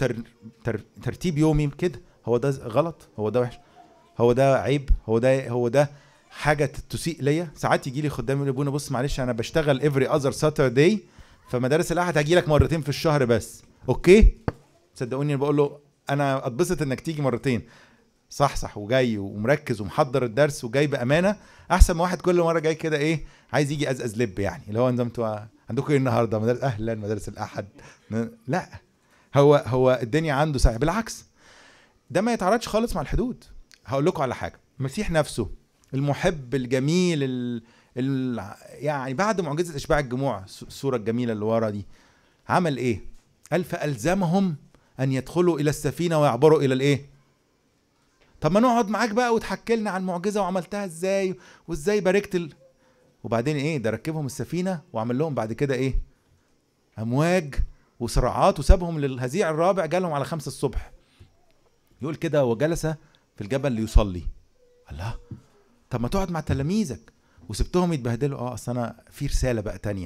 وترتيب يومي كده هو ده غلط هو ده وحش هو ده عيب هو ده هو ده حاجه تسيء ليا ساعات يجي لي خدام يقول لي ابونا بص معلش انا بشتغل افري اذر ساترداي فمدارس الاحد هاجي لك مرتين في الشهر بس اوكي صدقوني بقول له انا اتبسط انك تيجي مرتين صح صح وجاي ومركز ومحضر الدرس وجاي بامانه احسن ما واحد كل مره جاي كده ايه عايز يجي ازاز لب يعني اللي هو نظام انتوا عندكم ايه النهارده مدارس اهلا مدارس الاحد ن- لا هو هو الدنيا عنده سهل بالعكس ده ما يتعارضش خالص مع الحدود هقول لكم على حاجه المسيح نفسه المحب الجميل ال... ال... يعني بعد معجزه اشباع الجموع الس- الصوره الجميله اللي ورا دي عمل ايه قال فالزمهم ان يدخلوا الى السفينه ويعبروا الى الايه طب ما نقعد معاك بقى وتحكي لنا عن المعجزه وعملتها ازاي وازاي باركت ال... وبعدين ايه ده ركبهم السفينه وعمل لهم بعد كده ايه امواج وصراعات وسابهم للهزيع الرابع جالهم على خمسة الصبح يقول كده وجلس في الجبل ليصلي الله طب ما تقعد مع تلاميذك وسبتهم يتبهدلوا اه اصل انا في رساله بقى تانية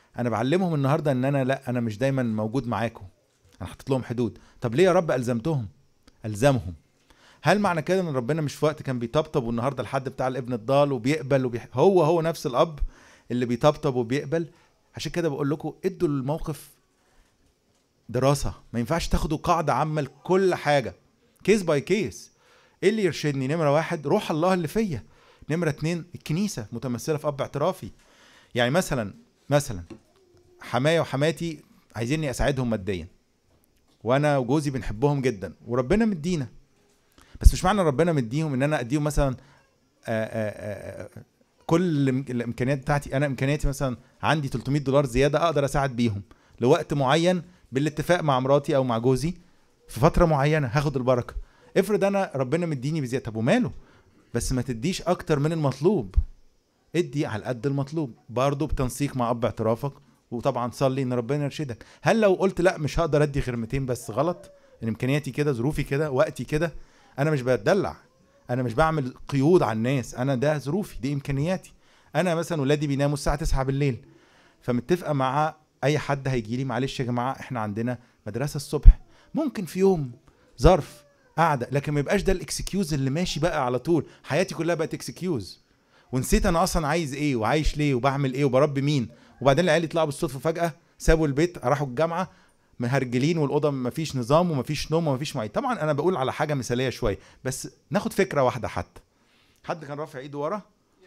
انا بعلمهم النهارده ان انا لا انا مش دايما موجود معاكم انا حطيت لهم حدود طب ليه يا رب الزمتهم الزمهم هل معنى كده ان ربنا مش في وقت كان بيطبطب والنهارده الحد بتاع الابن الضال وبيقبل وبيح... هو هو نفس الاب اللي بيطبطب وبيقبل عشان كده بقول لكم ادوا الموقف دراسه ما ينفعش تاخدوا قاعده عامه لكل حاجه كيس باي كيس ايه اللي يرشدني نمره واحد روح الله اللي فيا نمره اتنين الكنيسه متمثله في اب اعترافي يعني مثلا مثلا حماية وحماتي عايزيني اساعدهم ماديا وانا وجوزي بنحبهم جدا وربنا مدينا بس مش معنى ربنا مديهم ان انا اديهم مثلا آآ آآ آآ كل الإم- الامكانيات بتاعتي انا امكانياتي مثلا عندي 300 دولار زياده اقدر اساعد بيهم لوقت معين بالاتفاق مع مراتي او مع جوزي في فتره معينه هاخد البركه افرض انا ربنا مديني بزياده طب وماله بس ما تديش اكتر من المطلوب ادي على قد المطلوب برضه بتنسيق مع اب اعترافك وطبعا صلي ان ربنا يرشدك هل لو قلت لا مش هقدر ادي غير 200 بس غلط ان امكانياتي كده ظروفي كده وقتي كده انا مش بتدلع انا مش بعمل قيود على الناس انا ده ظروفي دي امكانياتي انا مثلا ولادي بيناموا الساعه 9 بالليل فمتفقه مع اي حد هيجي لي معلش يا جماعه احنا عندنا مدرسه الصبح ممكن في يوم ظرف قاعده لكن ما يبقاش ده الاكسكيوز اللي ماشي بقى على طول حياتي كلها بقت اكسكيوز ونسيت انا اصلا عايز ايه وعايش ليه وبعمل ايه وبربي مين وبعدين العيال يطلعوا بالصدفه فجاه سابوا البيت راحوا الجامعه مهرجلين والاوضه مفيش نظام ومفيش نوم ومفيش مواعيد طبعا انا بقول على حاجه مثاليه شويه بس ناخد فكره واحده حتى حد كان رافع ايده ورا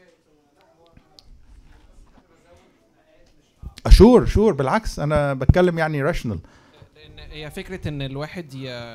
شور شور بالعكس انا بتكلم يعني راشنال لان هي فكره ان الواحد ي...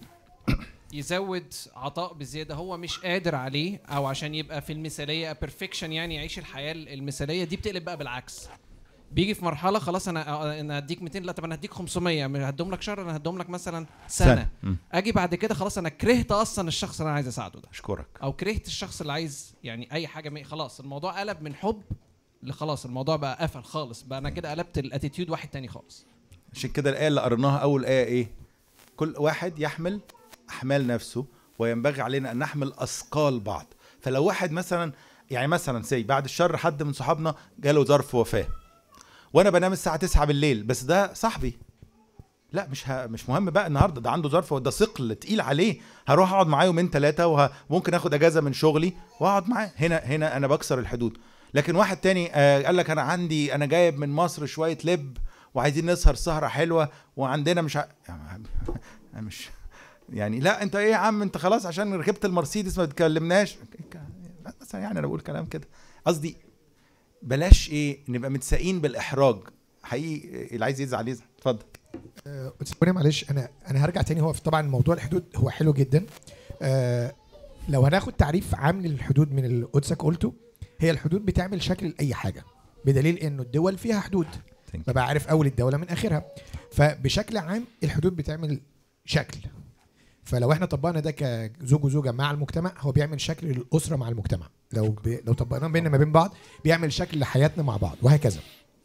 يزود عطاء بزياده هو مش قادر عليه او عشان يبقى في المثاليه بيرفكشن يعني يعيش الحياه المثاليه دي بتقلب بقى بالعكس بيجي في مرحله خلاص انا انا هديك 200 لا طب انا هديك 500 مش هديهم لك شهر انا هديهم لك مثلا سنه, سنة. مم. اجي بعد كده خلاص انا كرهت اصلا الشخص اللي انا عايز اساعده ده اشكرك او كرهت الشخص اللي عايز يعني اي حاجه مي- خلاص الموضوع قلب من حب لخلاص الموضوع بقى قفل خالص بقى انا كده قلبت الاتيتيود واحد تاني خالص عشان كده الآية اللي قريناها أول آية إيه؟ كل واحد يحمل أحمال نفسه وينبغي علينا أن نحمل أثقال بعض فلو واحد مثلا يعني مثلا سي بعد الشر حد من صحابنا جاله ظرف وفاة وأنا بنام الساعة 9 بالليل بس ده صاحبي لا مش ه... مش مهم بقى النهارده ده عنده ظرف وده ثقل تقيل عليه هروح اقعد معاه يومين ثلاثه وممكن اخد اجازه من شغلي واقعد معاه هنا هنا انا بكسر الحدود لكن واحد تاني آه قال لك انا عندي انا جايب من مصر شويه لب وعايزين نسهر سهره حلوه وعندنا مش ع... يعني أنا مش يعني لا انت ايه يا عم انت خلاص عشان ركبت المرسيدس ما تكلمناش مثلا يعني انا بقول كلام كده قصدي بلاش ايه نبقى متساقين بالاحراج حقيقي اللي عايز يزعل يزعل اتفضل آه، تسيبوني معلش انا انا هرجع تاني هو في طبعا موضوع الحدود هو حلو جدا آه لو هناخد تعريف عام للحدود من اللي قدسك قلته هي الحدود بتعمل شكل لاي حاجه بدليل انه الدول فيها حدود ببقى عارف اول الدوله من اخرها فبشكل عام الحدود بتعمل شكل فلو احنا طبقنا ده كزوج وزوجه مع المجتمع هو بيعمل شكل للاسره مع المجتمع لو ب... لو طبقناه بيننا ما بين بعض بيعمل شكل لحياتنا مع بعض وهكذا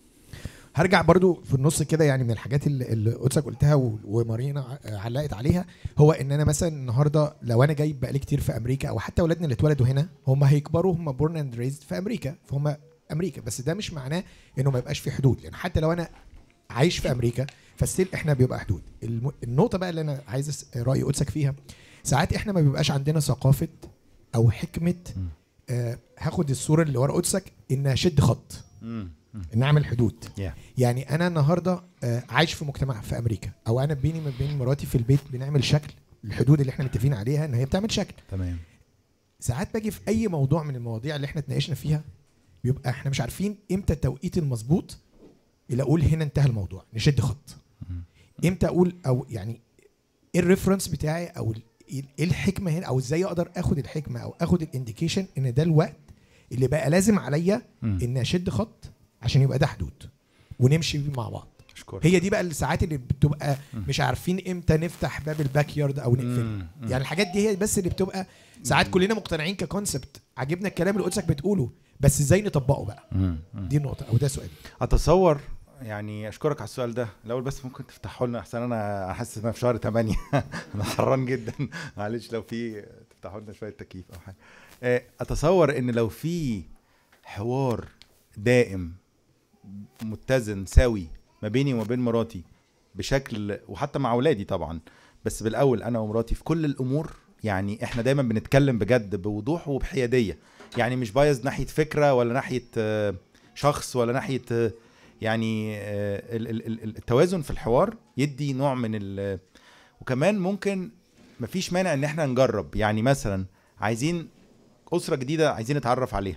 هرجع برضو في النص كده يعني من الحاجات اللي, اللي قدسك قلتها و- ومارينا ع- علقت عليها هو ان انا مثلا النهارده لو انا جاي بقالي كتير في امريكا او حتى اولادنا اللي اتولدوا هنا هم هيكبروا هم بورن اند ريزد في امريكا فهم امريكا بس ده مش معناه انه ما يبقاش في حدود لان حتى لو انا عايش في امريكا فستيل احنا بيبقى حدود الم... النقطه بقى اللي انا عايز أس- راي قدسك فيها ساعات احنا ما بيبقاش عندنا ثقافه او حكمه آه هاخد الصوره اللي ورا قدسك ان اشد خط ان اعمل حدود Yeah. يعني انا النهارده آه، عايش في مجتمع في امريكا او انا بيني ما بين مراتي في البيت بنعمل شكل الحدود اللي احنا متفقين عليها ان هي بتعمل شكل تمام ساعات باجي في اي موضوع من المواضيع اللي احنا اتناقشنا فيها بيبقى احنا مش عارفين امتى التوقيت المظبوط اللي اقول هنا انتهى الموضوع نشد خط امتى اقول او يعني ايه الريفرنس بتاعي او ال- ايه الحكمه هنا او ازاي اقدر اخد الحكمه او اخد الانديكيشن ان ده الوقت اللي بقى لازم عليا مم. ان اشد خط عشان يبقى ده حدود ونمشي بيه مع بعض اشكرك هي دي بقى الساعات اللي بتبقى مش عارفين امتى نفتح باب الباك يارد او نقفله مم. مم. يعني الحاجات دي هي بس اللي بتبقى ساعات كلنا مقتنعين ككونسبت عجبنا الكلام اللي قدسك بتقوله بس ازاي نطبقه بقى مم. مم. دي النقطه او ده سؤالي اتصور يعني اشكرك على السؤال ده الاول بس ممكن تفتحوا لنا احسن انا حاسس ان انا في شهر 8 انا حران جدا معلش لو في تفتحوا لنا شويه تكييف او حاجه آه، اتصور ان لو في حوار دائم متزن سوي ما بيني وما بين مراتي بشكل وحتى مع اولادي طبعا بس بالاول انا ومراتي في كل الامور يعني احنا دايما بنتكلم بجد بوضوح وبحياديه يعني مش بايظ ناحيه فكره ولا ناحيه آه، شخص ولا ناحيه آه، يعني آه، ال- ال- ال- التوازن في الحوار يدي نوع من ال وكمان ممكن مفيش مانع ان احنا نجرب يعني مثلا عايزين اسره جديده عايزين نتعرف عليها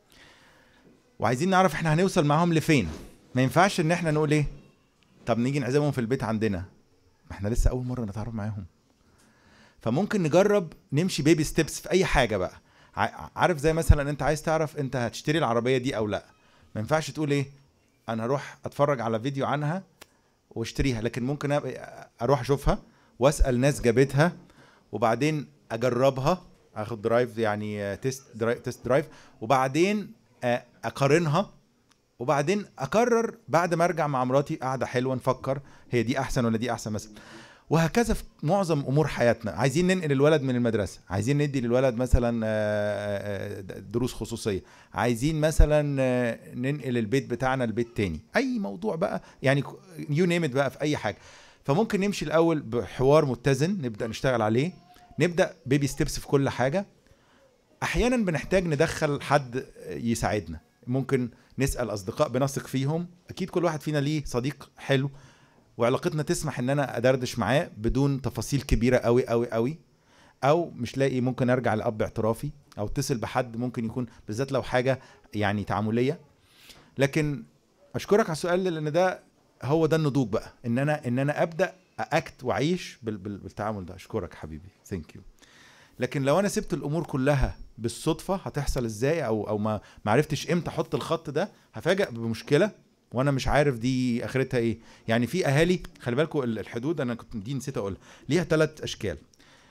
وعايزين نعرف احنا هنوصل معاهم لفين ما ينفعش ان احنا نقول ايه طب نيجي نعزمهم في البيت عندنا ما احنا لسه اول مره نتعرف معاهم فممكن نجرب نمشي بيبي ستيبس في اي حاجه بقى ع- عارف زي مثلا انت عايز تعرف انت هتشتري العربيه دي او لا ما ينفعش تقول ايه انا هروح اتفرج على فيديو عنها واشتريها لكن ممكن أب- اروح اشوفها واسال ناس جابتها وبعدين اجربها اخد درايف يعني تيست درايف تيست درايف وبعدين آه، اقارنها وبعدين اقرر بعد ما ارجع مع مراتي قاعده حلوه نفكر هي دي احسن ولا دي احسن مثلا وهكذا في معظم امور حياتنا عايزين ننقل الولد من المدرسه عايزين ندي للولد مثلا آه، آه، دروس خصوصيه عايزين مثلا آه، ننقل البيت بتاعنا لبيت تاني اي موضوع بقى يعني يو نيم بقى في اي حاجه فممكن نمشي الاول بحوار متزن نبدا نشتغل عليه نبدا بيبي ستيبس في كل حاجه احيانا بنحتاج ندخل حد يساعدنا ممكن نسال اصدقاء بنثق فيهم اكيد كل واحد فينا ليه صديق حلو وعلاقتنا تسمح ان انا ادردش معاه بدون تفاصيل كبيره قوي قوي قوي او مش لاقي ممكن ارجع لاب اعترافي او اتصل بحد ممكن يكون بالذات لو حاجه يعني تعامليه لكن اشكرك على السؤال لان ده هو ده النضوج بقى ان انا ان انا ابدا اكت واعيش بال- بال- بالتعامل ده اشكرك حبيبي ثانك يو لكن لو انا سبت الامور كلها بالصدفه هتحصل ازاي او او ما ما عرفتش امتى احط الخط ده هفاجئ بمشكله وانا مش عارف دي اخرتها ايه يعني في اهالي خلي بالكم ال- الحدود انا كنت دي نسيت اقولها ليها ثلاث اشكال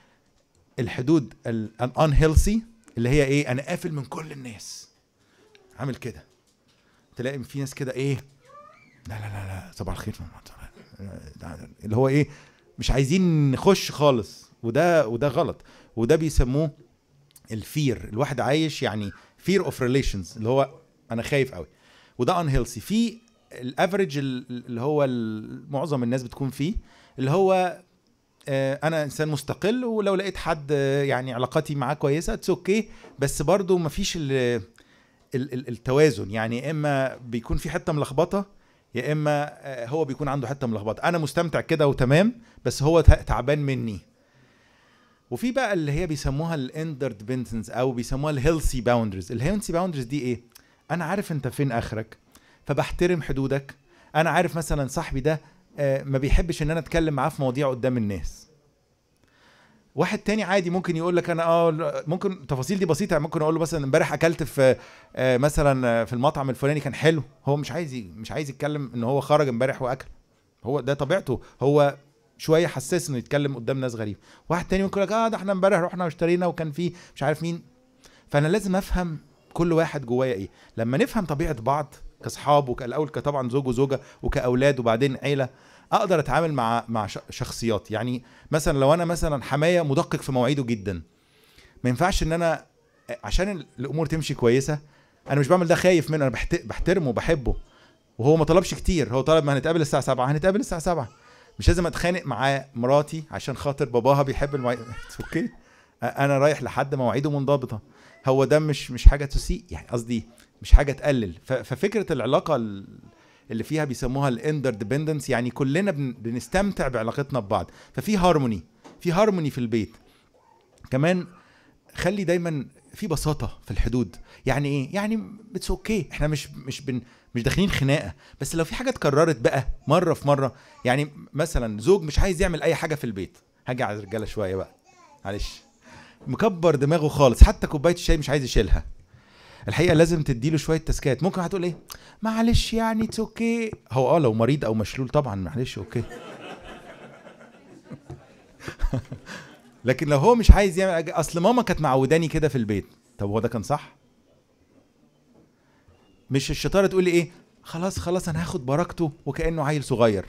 الحدود الانهيلثي اللي هي ايه انا قافل من كل الناس عامل كده تلاقي في ناس كده ايه لا لا لا لا صباح الخير اللي هو ايه مش عايزين نخش خالص وده وده غلط وده بيسموه الفير الواحد عايش يعني فير اوف ريليشنز اللي هو انا خايف قوي وده ان هيلثي في الافريج اللي هو ال- معظم الناس بتكون فيه اللي هو آه، انا انسان مستقل ولو لقيت حد آه، يعني علاقاتي معاه كويسه اتس اوكي بس برضو مفيش ال ال- ال- التوازن يعني يا اما بيكون في حته ملخبطه يا اما آه، هو بيكون عنده حته ملخبطه انا مستمتع كده وتمام بس هو تع- تعبان مني وفي بقى اللي هي بيسموها الاندر ديبندنس او بيسموها الهيلثي باوندرز الهيلثي باوندرز دي ايه انا عارف انت فين اخرك فبحترم حدودك انا عارف مثلا صاحبي ده آه، ما بيحبش ان انا اتكلم معاه في مواضيع قدام الناس واحد تاني عادي ممكن يقول لك انا اه لا، ممكن التفاصيل دي بسيطه يعني ممكن اقول له مثلا امبارح اكلت في آه، مثلا آه، في المطعم الفلاني كان حلو هو مش عايز ي- مش عايز يتكلم ان هو خرج امبارح واكل هو ده طبيعته هو شويه حساس انه يتكلم قدام ناس غريب واحد تاني ممكن يقول لك اه ده احنا امبارح رحنا واشترينا وكان في مش عارف مين فانا لازم افهم كل واحد جوايا ايه لما نفهم طبيعه بعض كاصحاب وكالاول كطبعا زوج وزوجه وكاولاد وبعدين عيله اقدر اتعامل مع مع ش- شخصيات يعني مثلا لو انا مثلا حمايه مدقق في مواعيده جدا ما ينفعش ان انا عشان ال- الامور تمشي كويسه انا مش بعمل ده خايف منه انا بحت- بحترمه وبحبه وهو ما طلبش كتير هو طلب ما هنتقابل الساعه 7 هنتقابل الساعه 7 مش لازم اتخانق مع مراتي عشان خاطر باباها بيحب المواعيد اوكي انا رايح لحد مواعيده منضبطه هو ده مش مش حاجه تسيء يعني قصدي مش حاجه تقلل ف- ففكره العلاقه ال- اللي فيها بيسموها الاندر ديبندنس يعني كلنا بن- بنستمتع بعلاقتنا ببعض ففي هارموني في هارموني في البيت كمان خلي دايما في بساطه في الحدود يعني ايه يعني اتس اوكي احنا مش مش بن مش داخلين خناقه بس لو في حاجه اتكررت بقى مره في مره يعني مثلا زوج مش عايز يعمل اي حاجه في البيت هاجي على الرجاله شويه بقى معلش مكبر دماغه خالص حتى كوبايه الشاي مش عايز يشيلها الحقيقه لازم تديله شويه تسكات ممكن هتقول ايه معلش يعني اتس اوكي هو اه لو مريض او مشلول طبعا معلش اوكي لكن لو هو مش عايز يعمل حاجة- اصل ماما كانت معوداني كده في البيت طب هو ده كان صح مش الشطاره تقول لي ايه خلاص خلاص انا هاخد بركته وكانه عيل صغير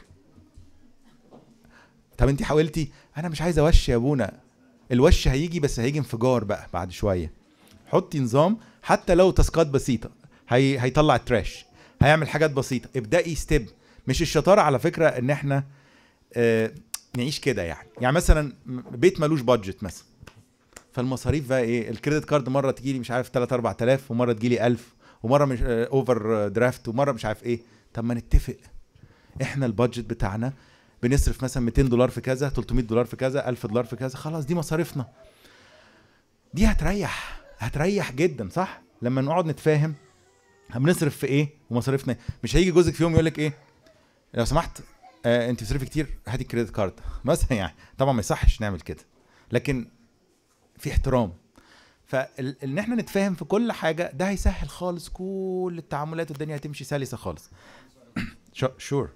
طب انت حاولتي انا مش عايزه وش يا ابونا الوش هيجي بس هيجي انفجار بقى بعد شويه حطي نظام حتى لو تاسكات بسيطه هي هيطلع التراش هيعمل حاجات بسيطه ابدأي ستيب مش الشطاره على فكره ان احنا آه نعيش كده يعني يعني مثلا م- بيت ملوش بادجت مثلا فالمصاريف بقى ايه الكريدت كارد مره تجي لي مش عارف 3 4000 ومره تجي لي 1000 ومره مش اوفر درافت ومره مش عارف ايه طب ما نتفق احنا البادجت بتاعنا بنصرف مثلا 200 دولار في كذا 300 دولار في كذا 1000 دولار في كذا خلاص دي مصاريفنا دي هتريح هتريح جدا صح لما نقعد نتفاهم هنصرف في ايه ومصاريفنا إيه؟ مش هيجي جوزك في يوم يقول لك ايه لو سمحت آه انت بتصرفي كتير هاتي الكريدت كارد مثلا يعني طبعا ما يصحش نعمل كده لكن في احترام فان احنا نتفاهم في كل حاجه ده هيسهل خالص كل التعاملات والدنيا هتمشي سلسه خالص شور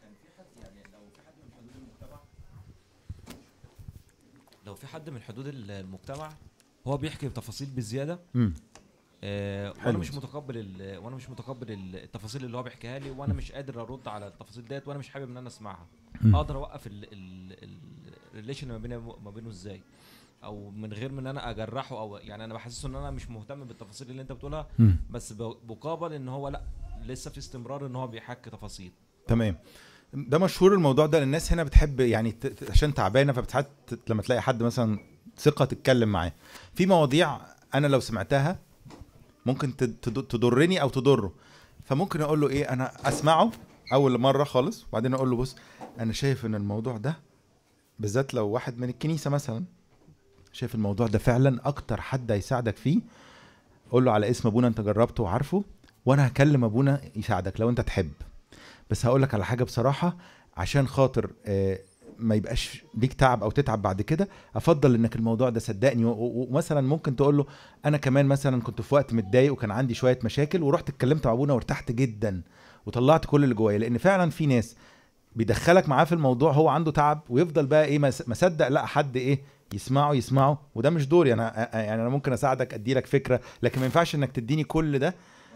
لو في حد من حدود ال- المجتمع هو بيحكي بتفاصيل بزياده امم آه وانا حلو مش ده. متقبل ال- وانا مش متقبل ال- التفاصيل اللي هو بيحكيها لي وانا مش قادر ارد على التفاصيل ديت وانا مش حابب ان انا اسمعها مم. اقدر اوقف الريليشن ما بيني ما بينه ازاي او من غير من ان انا اجرحه او يعني انا بحسسه ان انا مش مهتم بالتفاصيل اللي انت بتقولها مم. بس ب- مقابل ان هو لا لسه في استمرار ان هو بيحكي تفاصيل تمام ده مشهور الموضوع ده الناس هنا بتحب يعني ت- ت- عشان تعبانه فبتحت لما تلاقي حد مثلا ثقه تتكلم معاه في مواضيع انا لو سمعتها ممكن تد- تد- تضرني او تضره فممكن اقول له ايه انا اسمعه اول مره خالص وبعدين اقول له بص انا شايف ان الموضوع ده بالذات لو واحد من الكنيسه مثلا شايف الموضوع ده فعلا اكتر حد هيساعدك فيه قول له على اسم ابونا انت جربته وعارفه وانا هكلم ابونا يساعدك لو انت تحب بس هقول لك على حاجه بصراحه عشان خاطر آه، ما يبقاش ليك تعب او تتعب بعد كده افضل انك الموضوع ده صدقني و- و- ومثلا ممكن تقول له انا كمان مثلا كنت في وقت متضايق وكان عندي شويه مشاكل ورحت اتكلمت مع ابونا وارتحت جدا وطلعت كل اللي جوايا لان فعلا في ناس بيدخلك معاه في الموضوع هو عنده تعب ويفضل بقى ايه مس- مصدق لا حد ايه يسمعه يسمعه وده مش دوري انا أ- أ- يعني انا ممكن اساعدك ادي لك فكره لكن ما ينفعش انك تديني كل ده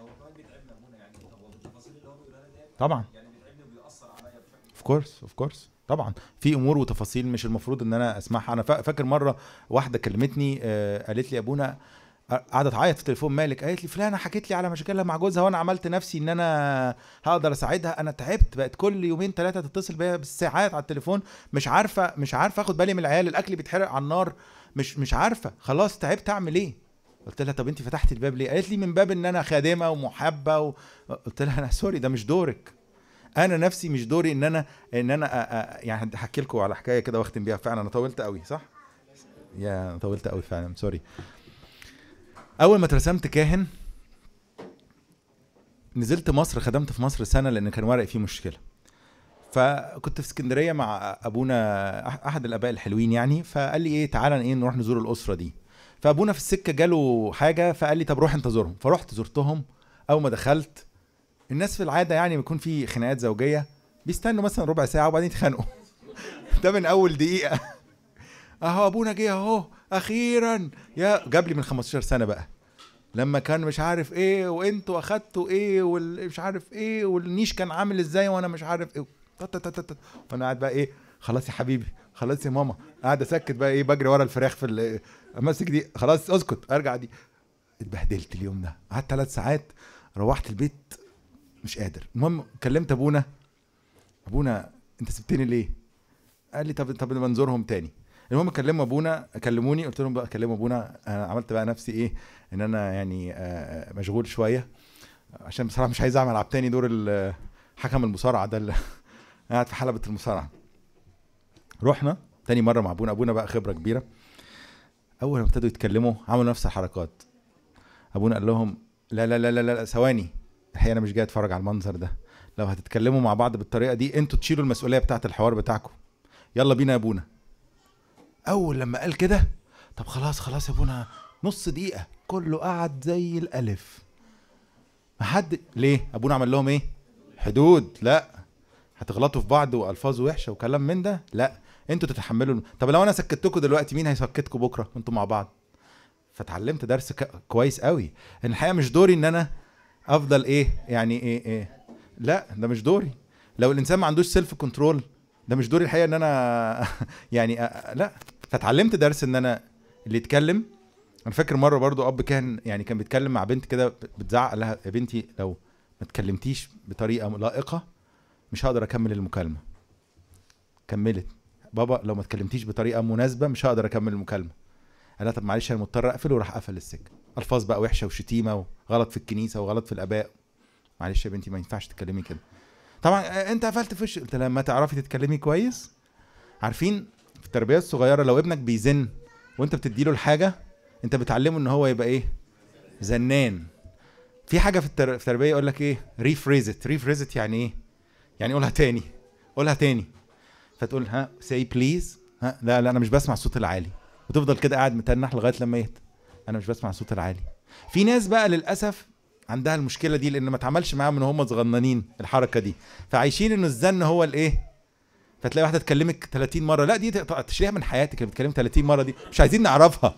طبعا اوف كورس اوف كورس طبعا في امور وتفاصيل مش المفروض ان انا اسمعها انا فا- فاكر مره واحده كلمتني آه، قالت لي ابونا قعدت تعيط في التليفون مالك قالت لي فلانه حكيت لي على مشاكلها مع جوزها وانا عملت نفسي ان انا هقدر اساعدها انا تعبت بقت كل يومين ثلاثه تتصل بيا بالساعات على التليفون مش عارفه مش عارفه اخد بالي من العيال الاكل بيتحرق على النار مش مش عارفه خلاص تعبت اعمل ايه قلت لها طب انت فتحتي الباب ليه قالت لي من باب ان انا خادمه ومحبه و... قلت لها انا سوري ده مش دورك انا نفسي مش دوري ان انا ان انا أ... أ... يعني هحكي لكم على حكايه كده واختم بيها فعلا انا طولت قوي صح يا أنا طولت قوي فعلا سوري اول ما اترسمت كاهن نزلت مصر خدمت في مصر سنه لان كان ورقي فيه مشكله فكنت في اسكندريه مع ابونا أح- احد الاباء الحلوين يعني فقال لي ايه تعالى ايه نروح نزور الاسره دي فابونا في السكه جاله حاجه فقال لي طب روح انت زورهم فرحت زرتهم اول ما دخلت الناس في العاده يعني بيكون في خناقات زوجيه بيستنوا مثلا ربع ساعه وبعدين يتخانقوا ده من اول دقيقه اهو ابونا جه اهو اخيرا يا جاب لي من 15 سنه بقى لما كان مش عارف ايه وانتوا اخدتوا ايه ومش عارف ايه والنيش كان عامل ازاي وانا مش عارف ايه تت تت تت. وانا قاعد بقى ايه خلاص يا حبيبي خلاص يا ماما قاعد اسكت بقى ايه بجري ورا الفراخ في ال- امسك دي خلاص اسكت ارجع دي اتبهدلت اليوم ده قعدت ثلاث ساعات روحت البيت مش قادر المهم كلمت ابونا ابونا انت سبتني ليه قال لي طب طب نبقى نزورهم تاني المهم كلموا ابونا كلموني قلت لهم بقى كلموا ابونا انا عملت بقى نفسي ايه ان انا يعني آه، مشغول شويه عشان بصراحه مش عايز اعمل العب تاني دور ال- حكم المصارعه ده اللي قاعد في حلبة المصارعه رحنا تاني مره مع ابونا ابونا بقى خبره كبيره اول ما ابتدوا يتكلموا عملوا نفس الحركات ابونا قال لهم لا لا لا لا لا ثواني الحقيقه انا مش جاي اتفرج على المنظر ده لو هتتكلموا مع بعض بالطريقه دي انتوا تشيلوا المسؤوليه بتاعه الحوار بتاعكم يلا بينا يا ابونا اول لما قال كده طب خلاص خلاص يا ابونا نص دقيقه كله قعد زي الالف ما حد ليه ابونا عمل لهم ايه حدود لا هتغلطوا في بعض والفاظ وحشه وكلام من ده لا انتوا تتحملوا الم- طب لو انا سكتكم دلوقتي مين هيسكتكم بكره وانتوا مع بعض فتعلمت درس ك... كويس قوي ان الحقيقه مش دوري ان انا افضل ايه يعني ايه ايه لا ده مش دوري لو الانسان ما عندوش سيلف كنترول ده مش دوري الحقيقه ان انا يعني أ- لا فتعلمت درس ان انا اللي يتكلم انا فاكر مره برضو اب كان يعني كان بيتكلم مع بنت كده بتزعق لها يا بنتي لو ما اتكلمتيش بطريقه لائقه مش هقدر اكمل المكالمه كملت بابا لو ما اتكلمتيش بطريقه مناسبه مش هقدر اكمل المكالمه انا طب معلش انا مضطر اقفل وراح قفل السكه الفاظ بقى وحشه وشتيمه وغلط في الكنيسه وغلط في الاباء معلش يا بنتي ما ينفعش تتكلمي كده طبعا آه، انت قفلت في وشي قلت لها لما تعرفي تتكلمي كويس عارفين في التربيه الصغيره لو ابنك بيزن وانت بتديله الحاجه انت بتعلمه ان هو يبقى ايه زنان في حاجه في التر- في التربيه يقول لك ايه ريفريزت ريفريزت يعني ايه يعني قولها تاني قولها تاني فتقول ها سي بليز ها لا لا انا مش بسمع الصوت العالي وتفضل كده قاعد متنح لغايه لما يهدى انا مش بسمع الصوت العالي في ناس بقى للاسف عندها المشكله دي لان ما اتعملش معاهم من هم صغننين الحركه دي فعايشين انه الزن هو الايه فتلاقي واحده تكلمك 30 مره لا دي تقطع- تشيلها من حياتك اللي بتكلم 30 مره دي مش عايزين نعرفها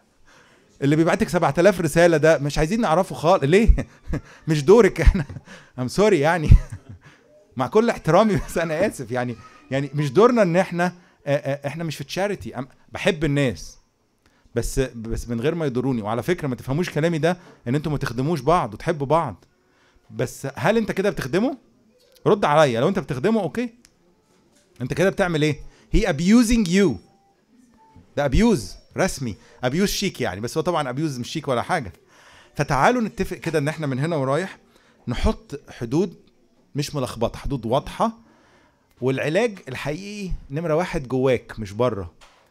اللي بيبعتك 7000 رساله ده مش عايزين نعرفه خالص ليه مش دورك احنا ام سوري يعني مع كل احترامي بس انا اسف يعني يعني مش دورنا ان احنا آه، آه، احنا مش في تشاريتي بحب الناس بس بس من غير ما يضروني وعلى فكره ما تفهموش كلامي ده ان انتوا ما تخدموش بعض وتحبوا بعض بس هل انت كده بتخدمه رد عليا لو انت بتخدمه اوكي انت كده بتعمل ايه هي abusing you ده ابيوز رسمي ابيوز شيك يعني بس هو طبعا ابيوز مش شيك ولا حاجه فتعالوا نتفق كده ان احنا من هنا ورايح نحط حدود مش ملخبطه حدود واضحه والعلاج الحقيقي نمره واحد جواك مش بره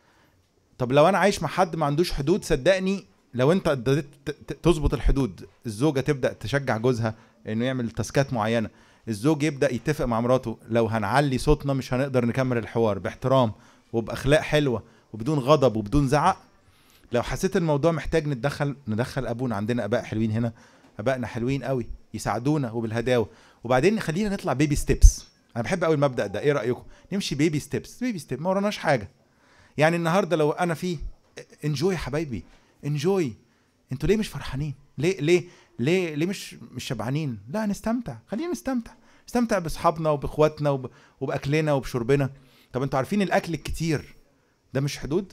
طب لو انا عايش مع حد ما عندوش حدود صدقني لو انت ابتديت ت- ت- تظبط الحدود الزوجه تبدا تشجع جوزها انه يعمل تاسكات معينه الزوج يبدا يتفق مع مراته لو هنعلي صوتنا مش هنقدر نكمل الحوار باحترام وباخلاق حلوه وبدون غضب وبدون زعق لو حسيت الموضوع محتاج نتدخل ندخل ابونا عندنا اباء حلوين هنا ابائنا حلوين قوي يساعدونا وبالهداوه وبعدين خلينا نطلع بيبي ستيبس انا بحب قوي المبدا ده ايه رايكم نمشي بيبي ستيبس بيبي ستيب ما وراناش حاجه يعني النهارده لو انا في انجوي يا حبايبي انجوي انتوا ليه مش فرحانين ليه ليه ليه ليه مش مش شبعانين لا نستمتع خلينا نستمتع نستمتع باصحابنا وباخواتنا وب... وباكلنا وبشربنا طب انتوا عارفين الاكل الكتير ده مش حدود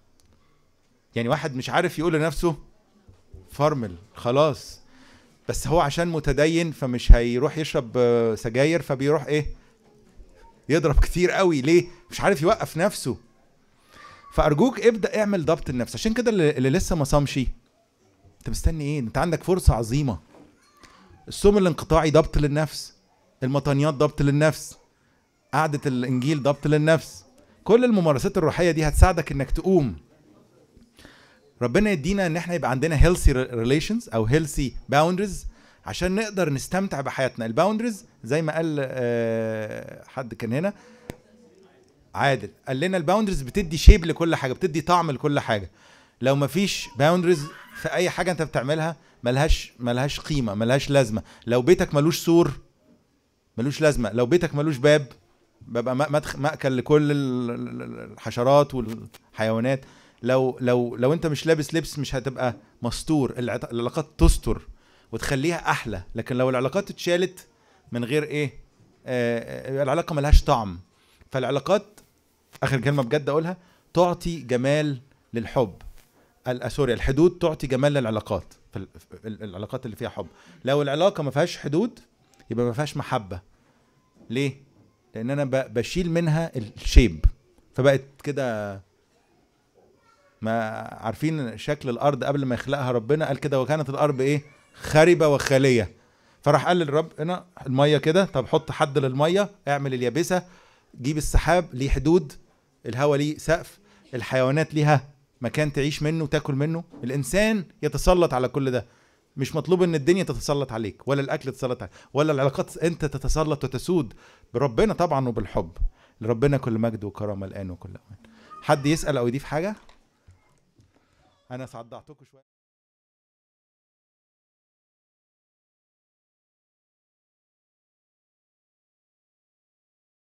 يعني واحد مش عارف يقول لنفسه فرمل خلاص بس هو عشان متدين فمش هيروح يشرب آه، سجاير فبيروح ايه يضرب كتير قوي ليه مش عارف يوقف نفسه فارجوك ابدا اعمل ضبط النفس عشان كده اللي, اللي لسه ما صامش انت مستني ايه انت عندك فرصه عظيمه الصوم الانقطاعي ضبط للنفس المطانيات ضبط للنفس قعده الانجيل ضبط للنفس كل الممارسات الروحيه دي هتساعدك انك تقوم ربنا يدينا ان احنا يبقى عندنا healthy relations او healthy boundaries عشان نقدر نستمتع بحياتنا الباوندرز زي ما قال آه، حد كان هنا عادل قال لنا الباوندرز بتدي شيب لكل حاجه بتدي طعم لكل حاجه لو مفيش باوندرز في اي حاجه انت بتعملها ملهاش ملهاش قيمه ملهاش لازمه لو بيتك ملوش سور ملوش لازمه لو بيتك ملوش باب ببقى م- مدخ- مأكل لكل ال- ال- الحشرات والحيوانات لو لو لو انت مش لابس لبس مش هتبقى مستور العط- العلاقات تستر وتخليها احلى لكن لو العلاقات اتشالت من غير ايه آه آه، العلاقه ملهاش طعم فالعلاقات اخر كلمه بجد اقولها تعطي جمال للحب ال- آه، سوري الحدود تعطي جمال للعلاقات في ال- في ال- العلاقات اللي فيها حب لو العلاقه ما فيهاش حدود يبقى ما فيهاش محبه ليه لان انا ب- بشيل منها الشيب فبقت كده ما عارفين شكل الارض قبل ما يخلقها ربنا قال كده وكانت الارض ايه خربه وخاليه فراح قال للرب هنا الميه كده طب حط حد للميه اعمل اليابسه جيب السحاب ليه حدود الهواء ليه سقف الحيوانات ليها مكان تعيش منه وتاكل منه الانسان يتسلط على كل ده مش مطلوب ان الدنيا تتسلط عليك ولا الاكل يتسلط عليك ولا العلاقات انت تتسلط وتسود بربنا طبعا وبالحب لربنا كل مجد وكرامه الان وكل اوان حد يسال او يضيف حاجه انا صدعتكم شويه